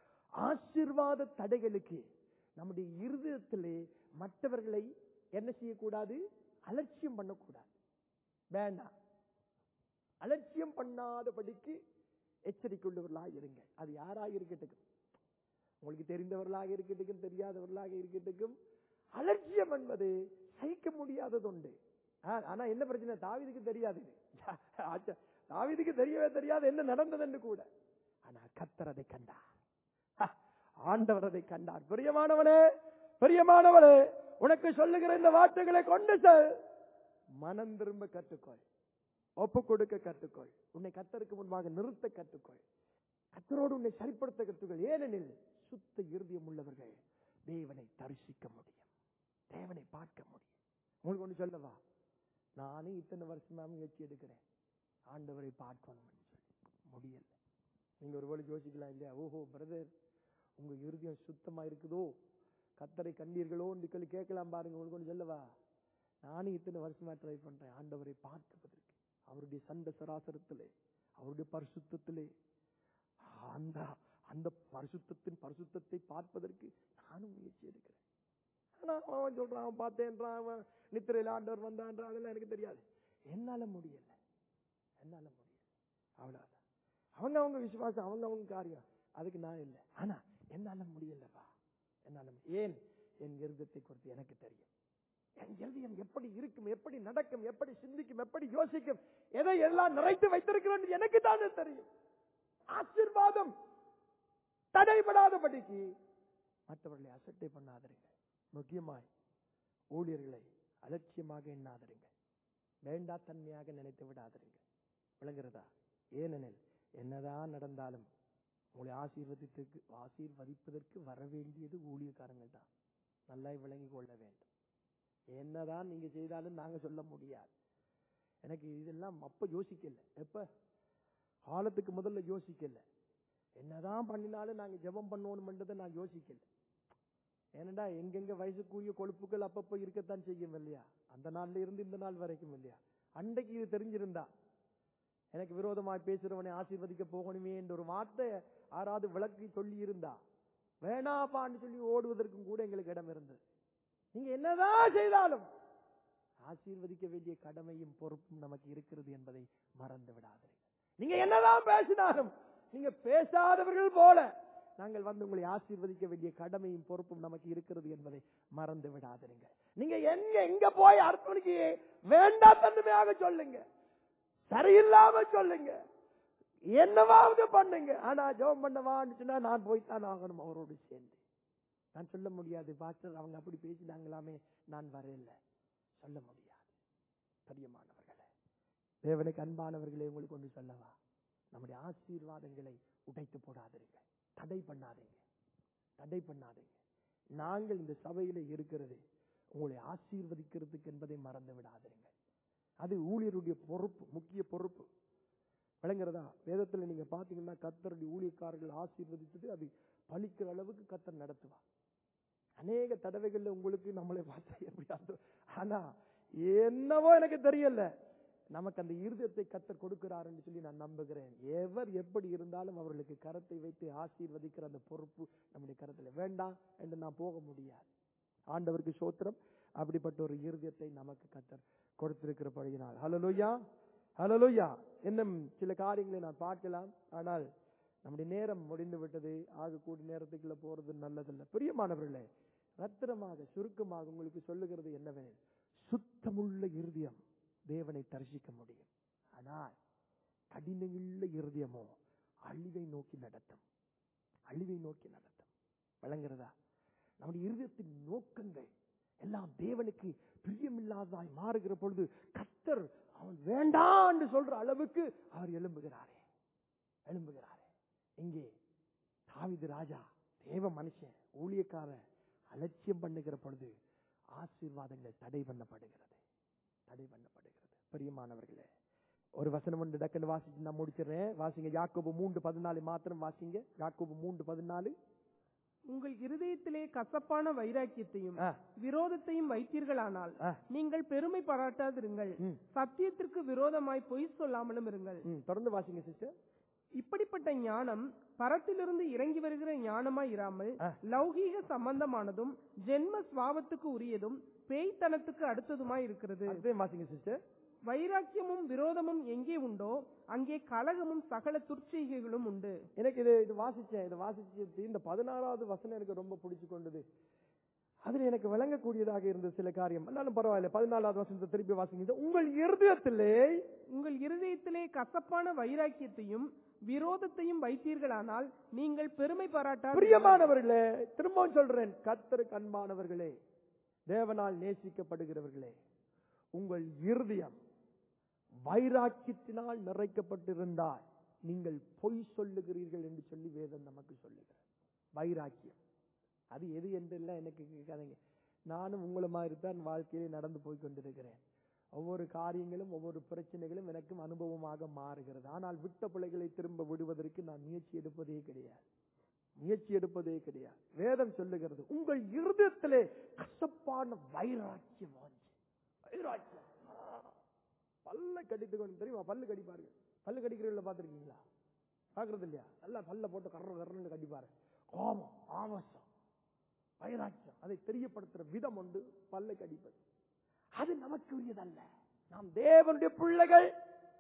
ஆசீர்வாத தடைகளுக்கு நம்முடைய இருதயத்திலே மற்றவர்களை என்ன செய்யக்கூடாது அலட்சியம் பண்ணக்கூடாது வேண்டாம் அலட்சியம் பண்ணாதபடிக்கு எச்சரிக்கையுள்ளவர்களாக இருங்க அது யாராக இருக்கட்டும் உங்களுக்கு தெரிந்தவர்களாக இருக்கட்டும் தெரியாதவர்களாக இருக்கட்டும் அலட்சியம் என்பது சகிக்க முடியாதது உண்டு ஆ- ஆனா என்ன பிரச்சனை தாவீதுக்கு தெரியாது இது. ஆச்சா, தாவீதுக்கு தெரியவே தெரியாது என்ன நடந்தது என்று கூட ஆனா கத்தர் அதை கண்டார் ஹ, ஆண்டவர் அதை கண்டார் பிரியமானவனே பிரியமானவளே உனக்கு சொல்லுகிற இந்த வார்த்தைகளை கொண்டு செல் மனம் திரும்ப கற்றுக்கொள் ஒப்பு கொடுக்க கற்றுக்கொள் உன்னை கத்தருக்கு முன்பாக நிறுத்த கற்றுக்கொள் கத்தரோடு உன்னை சரிப்படுத்த கற்றுக்கொள் ஏனெனில் சுத்த இருதயம் உள்ளவர்கள் தேவனை தரிசிக்க முடியும் தேவனை பார்க்க முடியும் உங்களுக்கு ஒன்று சொல்லவா நானே இத்தனை வருஷமா முயற்சி எடுக்கிறேன் ஆண்டவரை பார்க்கணும்னு சொல்லி முடியல நீங்க ஒருவேளை யோசிக்கலாம் இல்லையா ஓஹோ பிரதர் உங்க இருதயம் சுத்தமா இருக்குதோ கத்தரை கண்டீர்களோ சொல்லி கேட்கலாம் பாருங்க உங்களுக்கு ஒன்று சொல்லவா நானும் இத்தனை வருஷமா ட்ரை பண்றேன் ஆண்டவரை பார்ப்பதற்கு அவருடைய சண்ட சராசரத்திலே அவருடைய பரிசுத்தத்திலே அந்த அந்த பரிசுத்தத்தின் பரிசுத்தத்தை பார்ப்பதற்கு நானும் முயற்சி எடுக்கிறேன் ஆனா அவன் சொல்றான் அவன் பார்த்தேன்றான் அவன் நித்திரையில் ஆண்டவர் வந்தான்றான் அதெல்லாம் எனக்கு தெரியாது என்னால முடியல என்னால முடியல அவ்வளவுதான் அவங்க அவங்க விசுவாசம் அவங்க அவங்க காரியம் அதுக்கு நான் இல்லை ஆனா என்னால முடியலப்பா என்னால மு- ஏன் என் இருதயத்தை குறித்து எனக்கு தெரியும் என் இருதயம் எப்படி இருக்கும் எப்படி நடக்கும் எப்படி சிந்திக்கும் எப்படி யோசிக்கும் எதை எல்லாம் நிறைத்து வைத்திருக்கிறேன் என்று எனக்கு தானே தெரியும் ஆசீர்வாதம் தடைபடாதபடிக்கு மற்றவர்களை அசட்டை பண்ணாதிருங்க முக்கியமாய் ஊழியர்களை அலட்சியமாக எண்ணாதிருங்க வேண்டா தன்மையாக நினைத்து விடாதிருங்க விளங்குறதா ஏனெனில் என்னதான் நடந்தாலும் உங்களை ஆசீர்வதித்திற்கு ஆசீர்வதிப்பதற்கு வர வேண்டியது ஊழியக்காரங்கள் தான் நல்லா விளங்கி கொள்ள வேண்டும் என்னதான் நீங்க செய்தாலும் நாங்க சொல்ல முடியாது எனக்கு இதெல்லாம் அப்ப யோசிக்கல எப்ப காலத்துக்கு முதல்ல யோசிக்கல என்னதான் பண்ணினாலும் நாங்க ஜெபம் பண்ணணும்ன்றதை நான் யோசிக்கல ஏனண்டா எங்கெங்க வயசுக்குரிய கொழுப்புகள் அப்பப்போ இருக்கத்தான் செய்யும் இல்லையா அந்த நாள்ல இருந்து இந்த நாள் வரைக்கும் இல்லையா அன்றைக்கு இது தெரிஞ்சிருந்தா எனக்கு விரோதமாய் பேசுறவனை ஆசீர்வதிக்க போகணுமே என்ற ஒரு வார்த்தை யாராவது விளக்கி சொல்லி இருந்தா வேணாப்பான்னு சொல்லி ஓடுவதற்கும் கூட எங்களுக்கு இடம் இருந்தது நீங்க என்னதான் செய்தாலும் ஆசீர்வதிக்க வேண்டிய கடமையும் பொறுப்பும் நமக்கு இருக்கிறது என்பதை மறந்து விடாதீர்கள் நீங்க என்னதான் பேசினாலும் நீங்க பேசாதவர்கள் போல நாங்கள் வந்து உங்களை ஆசீர்வதிக்க வேண்டிய கடமையும் பொறுப்பும் நமக்கு இருக்கிறது என்பதை மறந்து விடாதீர்கள் நீங்க எங்க எங்க போய் அர்ப்பணிக்கு வேண்டா தன்மையாக சொல்லுங்க சரியில்லாம சொல்லுங்க என்னவாவது பண்ணுங்க ஆனா ஜெபம் பண்ணவான்னு சொன்னா நான் போய்த்தான் ஆகணும் அவரோடு சேர்ந்து நான் சொல்ல முடியாது பாஸ்டர் அவங்க அப்படி பேசினாங்களாமே நான் வரல சொல்ல முடியாது பிரியமானவர்களே தேவனுக்கு அன்பானவர்களே உங்களுக்கு ஒன்று சொல்லவா நம்முடைய ஆசீர்வாதங்களை உடைத்து போடாதீங்க தடை பண்ணாதீங்க தடை பண்ணாதீங்க நாங்கள் இந்த சபையில இருக்கிறது உங்களை ஆசீர்வதிக்கிறதுக்கு என்பதை மறந்து விடாதீங்க அது ஊழியருடைய பொறுப்பு முக்கிய பொறுப்பு விளங்குறதா வேதத்துல நீங்க பாத்தீங்கன்னா கத்தருடைய ஊழியக்காரர்கள் ஆசீர்வதித்தது அது பலிக்கிற அளவுக்கு கத்தர் நடத்துவார் அநேக தடவைகள்ல உங்களுக்கு நம்மளை பார்த்தா எப்படியாவது ஆனா என்னவோ எனக்கு தெரியல நமக்கு அந்த இருதயத்தை கத்தர் கொடுக்கிறாருன்னு சொல்லி நான் நம்புகிறேன் எவர் எப்படி இருந்தாலும் அவர்களுக்கு கரத்தை வைத்து ஆசீர்வதிக்கிற அந்த பொறுப்பு நம்முடைய கரத்துல வேண்டாம் என்று நான் போக முடியாது ஆண்டவருக்கு சோத்திரம் அப்படிப்பட்ட ஒரு இருதயத்தை நமக்கு கத்தர் கொடுத்திருக்கிற பழகினார் ஹலலோயா ஹலலோயா இன்னும் சில காரியங்களை நான் பார்க்கலாம் ஆனால் நம்முடைய நேரம் முடிந்து விட்டது ஆக கூடி நேரத்துக்குள்ள போறது நல்லதில்லை பிரியமானவர்களே ரத்திரமாக சுருக்கமாக உங்களுக்கு சொல்லுகிறது என்னவெனில் சுத்தமுள்ள இருதயம் தேவனை தரிசிக்க முடியும் ஆனால் கடினமுள்ள இருதயமோ அழிவை நோக்கி நடத்தும் அழிவை நோக்கி நடத்தும் விளங்குறதா நம்முடைய இருதயத்தின் நோக்கங்கள் எல்லாம் தேவனுக்கு பிரியமில்லாததாய் மாறுகிற பொழுது கத்தர் அவன் வேண்டாம் என்று சொல்ற அளவுக்கு அவர் எழும்புகிறாரே எழும்புகிறாரே இங்கே தாவிது ராஜா தேவ மனுஷன் ஊழியக்காரன் அலட்சியம் பண்ணுகிற பொழுது ஆசீர்வாதங்கள் தடை பண்ணப்படுகிறது தடை பண்ணப்படுகிறது பிரியமானவர்களே ஒரு வசனம் ஒன்று டக்குன்னு வாசிச்சு நான் முடிச்சிடுறேன் வாசிங்க யாக்கோபு மூன்று பதினாலு மாத்திரம் வாசிங்க யாக்கோபு மூன்று பதினாலு உங்கள் இருதயத்திலே கசப்பான வைராக்கியத்தையும் ஆ, விரோதத்தையும் வைத்தீர்களானால் ஆ, நீங்கள் பெருமை பாராட்டாதிருங்கள் ம், சத்தியத்திற்கு விரோதமாய் பொய் சொல்லாமலும் இருங்கள் ம், தொடர்ந்து வாசிங்க சிஸ்டர் இப்படிப்பட்ட ஞானம் பரத்திலிருந்து இறங்கி வருகிற ஞானமாய் இராமல் ஆ. லௌகீக சம்பந்தமானதும் ஜென்ம சுவாவத்துக்கு உரியதும் பேய்த்தனத்துக்கு அடுத்ததுமாய் இருக்கிறது அடுத்தையும் வாசிங்க சிஸ்டர் வைராக்கியமும் விரோதமும் எங்கே உண்டோ அங்கே கலகமும் சகல துர்ச்செய்கைகளும் உண்டு எனக்கு இது இது வாசிச்சேன் இது வாசிச்சு இந்த பதினாறாவது வசனம் எனக்கு ரொம்ப பிடிச்சு கொண்டது அதுல எனக்கு விளங்கக்கூடியதாக இருந்த சில காரியம் ஆனாலும் பரவாயில்ல பதினாலாவது வசனத்தை திருப்பி வாசிங்க உங்கள் இருதயத்திலே உங்கள் இருதயத்திலே கசப்பான வைராக்கியத்தையும் விரோதத்தையும் வைத்தீர்களானால் நீங்கள் பெருமை பாராட்டா பிரியமானவர்களே திரும்பவும் சொல்றேன் கத்தருக்கு அன்பானவர்களே தேவனால் நேசிக்கப்படுகிறவர்களே உங்கள் இருதயம் வைராக்கியத்தினால் நிறைக்கப்பட்டிருந்தால் நீங்கள் பொய் சொல்லுகிறீர்கள் என்று சொல்லி வேதம் நமக்கு சொல்லுகிறது வைராக்கியம் அது எது என்றெல்லாம் எனக்கு கேட்காதீங்க நானும் உங்களை மாதிரி தான் வாழ்க்கையிலே நடந்து போய் கொண்டிருக்கிறேன் ஒவ்வொரு காரியங்களும் ஒவ்வொரு பிரச்சனைகளும் எனக்கும் அனுபவமாக மாறுகிறது ஆனால் விட்ட பிள்ளைகளை திரும்ப விடுவதற்கு நான் முயற்சி எடுப்பதே கிடையாது முயற்சி எடுப்பதே கிடையாது வேதம் சொல்லுகிறது உங்கள் இருதயத்திலே கசப்பான வைராக்கியம் வாஞ்சி வைராக்கியம் ஆ. பல்ல கடித்து கொண்டு தெரியுமா பல்லு கடிப்பார்கள் பல்லு கடிக்கிறவங்கள பார்த்திருக்கீங்களா பாக்குறது இல்லையா நல்லா பல்ல போட்டு கர்ற கர்றன்னு கடிப்பாரு கோபம் ஆவேசம் வைராக்கியம் அதை தெரியப்படுத்துற விதம் உண்டு பல்லை கடிப்பது அது நமக்கு உரியதல்ல நாம் தேவனுடைய பிள்ளைகள்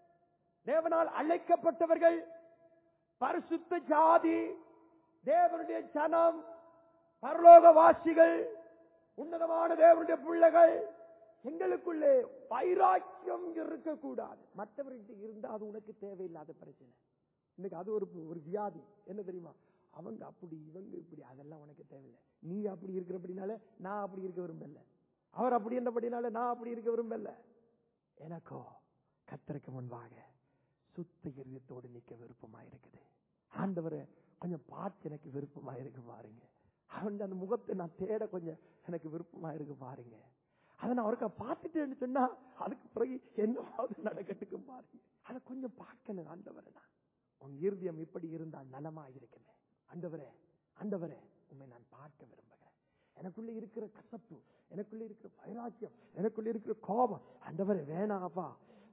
தேவனால் அழைக்கப்பட்டவர்கள் பரிசுத்த ஜாதி தேவனுடைய ஜனம் பரலோக வாசிகள் உன்னதமான தேவனுடைய பிள்ளைகள் எங்களுக்குள்ளே வைராக்கியம் இருக்கக்கூடாது மற்றவர்கிட்ட இருந்தா அது உனக்கு தேவையில்லாத பிரச்சனை இன்னைக்கு அது ஒரு ஒரு வியாதி என்ன தெரியுமா அவங்க அப்படி இவங்க இப்படி அதெல்லாம் உனக்கு தேவையில்லை நீ அப்படி இருக்கிறபடினால நான் அப்படி இருக்க விரும்பல அவர் அப்படி என்றபடினால நான் அப்படி இருக்க விரும்பல எனக்கோ கத்தருக்கு முன்பாக சுத்த இருதயத்தோடு நிக்க விருப்பமா இருக்குது ஆண்டவரை கொஞ்சம் பார்த்து எனக்கு விருப்பமா இருக்கு பாருங்க அவன் அந்த முகத்தை நான் தேட கொஞ்சம் எனக்கு விருப்பமா இருக்கு பாருங்க அதை நான் அவருக்கா பார்த்துட்டேன்னு சொன்னா அதுக்கு பிறகு என்னவாவது நடக்கட்டுக்கும் பாருங்க அதை கொஞ்சம் பார்க்கணும் ஆண்டவரை நான் உன் இருதயம் இப்படி இருந்தால் நலமா இருக்குமே ஆண்டவரே ஆண்டவரே உண்மை நான் பார்க்க விரும்புகிறேன் எனக்குள்ள இருக்கிற கசப்பு எனக்குள்ள இருக்கிற வைராக்கியம் எனக்குள்ள இருக்கிற கோபம் ஆண்டவரே வேணாப்பா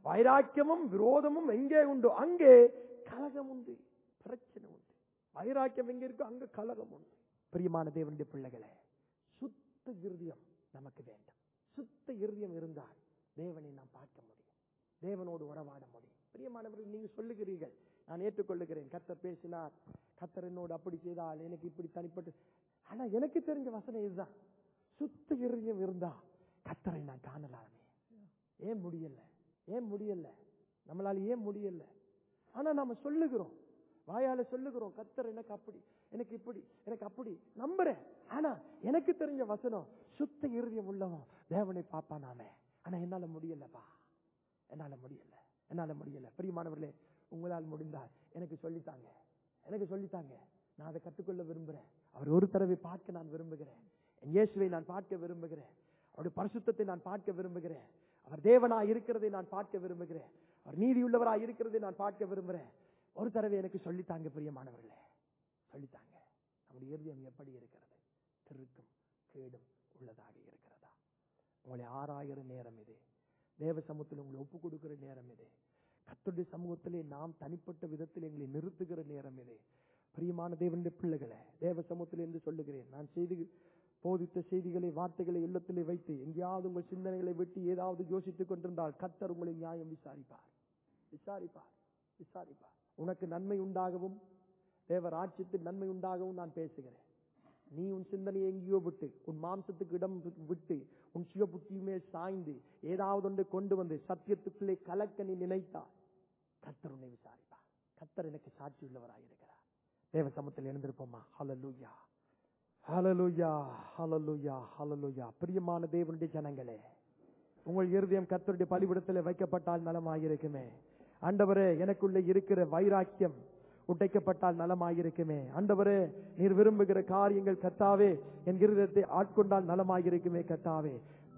வைராக்கியமும் விரோதமும் எங்கே உண்டு அங்கே கலகம் உண்டு பிரச்சனை உண்டு வைராக்கியம் எங்க இருக்கோ அங்க கலகம் உண்டு பிரியமான தேவனுடைய பிள்ளைகளே சுத்த இருதயம் நமக்கு வேண்டும் சுத்த இருதயம் இருந்தால் தேவனை நாம் பார்க்க முடியும் தேவனோடு உறவாட முடியும் பிரியமானவர்கள் நீங்க சொல்லுகிறீர்கள் நான் ஏற்றுக்கொள்ளுகிறேன் கத்தர் பேசினார் கத்தர் என்னோடு அப்படி செய்தால் எனக்கு இப்படி தனிப்பட்டு ஆனா எனக்கு தெரிஞ்ச வசனம் இதுதான் சுத்த இருதயம் இருந்தா கத்தரை நான் காணலாமே ஏன் முடியல ஏன் முடியல நம்மளால ஏன் முடியல ஆனா நாம சொல்லுகிறோம் வாயால சொல்லுகிறோம் கத்தர் எனக்கு அப்படி எனக்கு இப்படி எனக்கு அப்படி நம்புறேன் ஆனா எனக்கு தெரிஞ்ச வசனம் சுத்த இருதயம் உள்ளவன் தேவனை பார்ப்பானாமே ஆனா என்னால முடியலப்பா என்னால முடியல என்னால முடியல பிரியமானவர்களே உங்களால் முடிந்தால் எனக்கு சொல்லித்தாங்க எனக்கு சொல்லித்தாங்க நான் அதை கற்றுக்கொள்ள விரும்புறேன் அவர் ஒரு தடவை பார்க்க நான் விரும்புகிறேன் என் இயேசுவை நான் பார்க்க விரும்புகிறேன் அவருடைய பரிசுத்தத்தை நான் பார்க்க விரும்புகிறேன் அவர் தேவனாய் இருக்கிறதை நான் பார்க்க விரும்புகிறேன் அவர் நீதியுள்ளவராய் இருக்கிறதை நான் பார்க்க விரும்புகிறேன் ஒரு தடவை எனக்கு சொல்லித்தாங்க பிரியமானவர்களே சொல்லித்தாங்க நம்முடைய இருதயம் எப்படி இருக்கிறது திருக்கும் கேடும் உள்ளதாக இருக்கிறதா உங்களை ஆறாயிர நேரம் இது தேவ சமூகத்தில் உங்களை ஒப்பு கொடுக்கிற நேரம் இது கத்துடைய சமூகத்திலே நாம் தனிப்பட்ட விதத்தில் எங்களை நிறுத்துகிற நேரம் இது பிரியமான தேவனுடைய பிள்ளைகளை தேவ சமூகத்தில் என்று சொல்லுகிறேன் நான் செய்தி போதித்த செய்திகளை வார்த்தைகளை இல்லத்திலே வைத்து எங்கேயாவது உங்கள் சிந்தனைகளை விட்டு ஏதாவது யோசித்துக் கொண்டிருந்தால் கத்தர் உங்களை நியாயம் விசாரிப்பார் விசாரிப்பார் விசாரிப்பார் உனக்கு நன்மை உண்டாகவும் தேவ ராஜ்யத்தில் நன்மை உண்டாகவும் நான் பேசுகிறேன் நீ உன் சிந்தனையை எங்கேயோ விட்டு உன் மாம்சத்துக்கு இடம் விட்டு உன் சுய புத்தியுமே சாய்ந்து ஏதாவது ஒன்றை கொண்டு வந்து சத்தியத்துக்குள்ளே கலக்க நீ நினைத்தால் கத்தர் உன்னை விசாரிப்பார் கத்தர் எனக்கு சாட்சி உள்ளவராயிருக்கிறார் தேவ சமத்தில் எழுந்திருப்போமா ஹலலூயா ஹலலூயா ஹலலூயா ஹலலூயா பிரியமான தேவனுடைய ஜனங்களே உங்கள் இருதயம் கத்தருடைய பலிபிடத்தில் வைக்கப்பட்டால் நலமாயிருக்குமே ஆண்டவரே எனக்குள்ளே இருக்கிற வைராக்கியம் உடைக்கப்பட்டால் நலமாயிருக்குமே ஆண்டவரே நீர் விரும்புகிற காரியங்கள் கத்தாவே என் இருதயத்தை ஆட்கொண்டால் நலமாயிருக்குமே கத்தாவே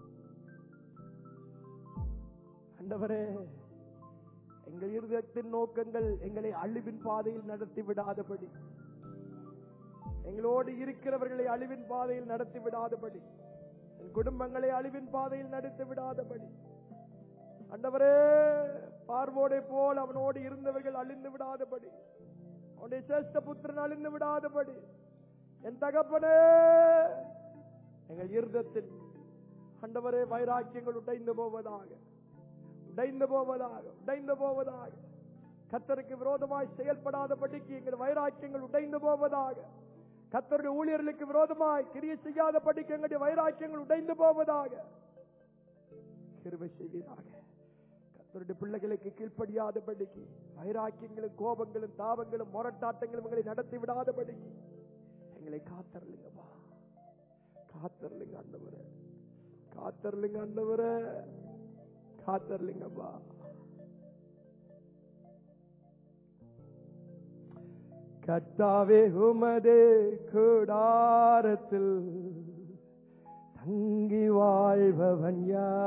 ஆண்டவரே எங்கள் இருதயத்தின் நோக்கங்கள் எங்களை அழிவின் பாதையில் நடத்தி விடாதபடி எங்களோடு இருக்கிறவர்களை அழிவின் பாதையில் நடத்தி விடாதபடி என் குடும்பங்களை அழிவின் பாதையில் நடத்தி விடாதபடி அண்டவரே பார்வோடை போல் அவனோடு இருந்தவர்கள் அழிந்து விடாதபடி அவனுடைய சேஷ்ட புத்திரன் அழிந்து விடாதபடி என் தகப்பனே எங்கள் இருதத்தில் அண்டவரே வைராக்கியங்கள் உடைந்து போவதாக உடைந்து போவதாக உடைந்து போவதாக கத்தருக்கு விரோதமாய் செயல்படாதபடிக்கு எங்கள் வைராக்கியங்கள் உடைந்து போவதாக கத்தருடைய ஊழியர்களுக்கு விரோதமாய் கிரிய செய்யாதபடிக்கு எங்களுடைய வைராக்கியங்கள் உடைந்து போவதாக கிருபை செய்வீராக கத்தருடைய பிள்ளைகளுக்கு கீழ்ப்படியாதபடிக்கு வைராக்கியங்களும் கோபங்களும் தாபங்களும் முரட்டாட்டங்களும் எங்களை நடத்தி விடாதபடிக்கு எங்களை காத்தரலுங்கப்பா காத்தரலுங்க ஆண்டவரே காத்தரலுங்க ஆண்டவரே காத்தரலுங்கப்பா கத்தாவே உமதே கூடாரத்தில் தங்கி வாழ்பவன் யார்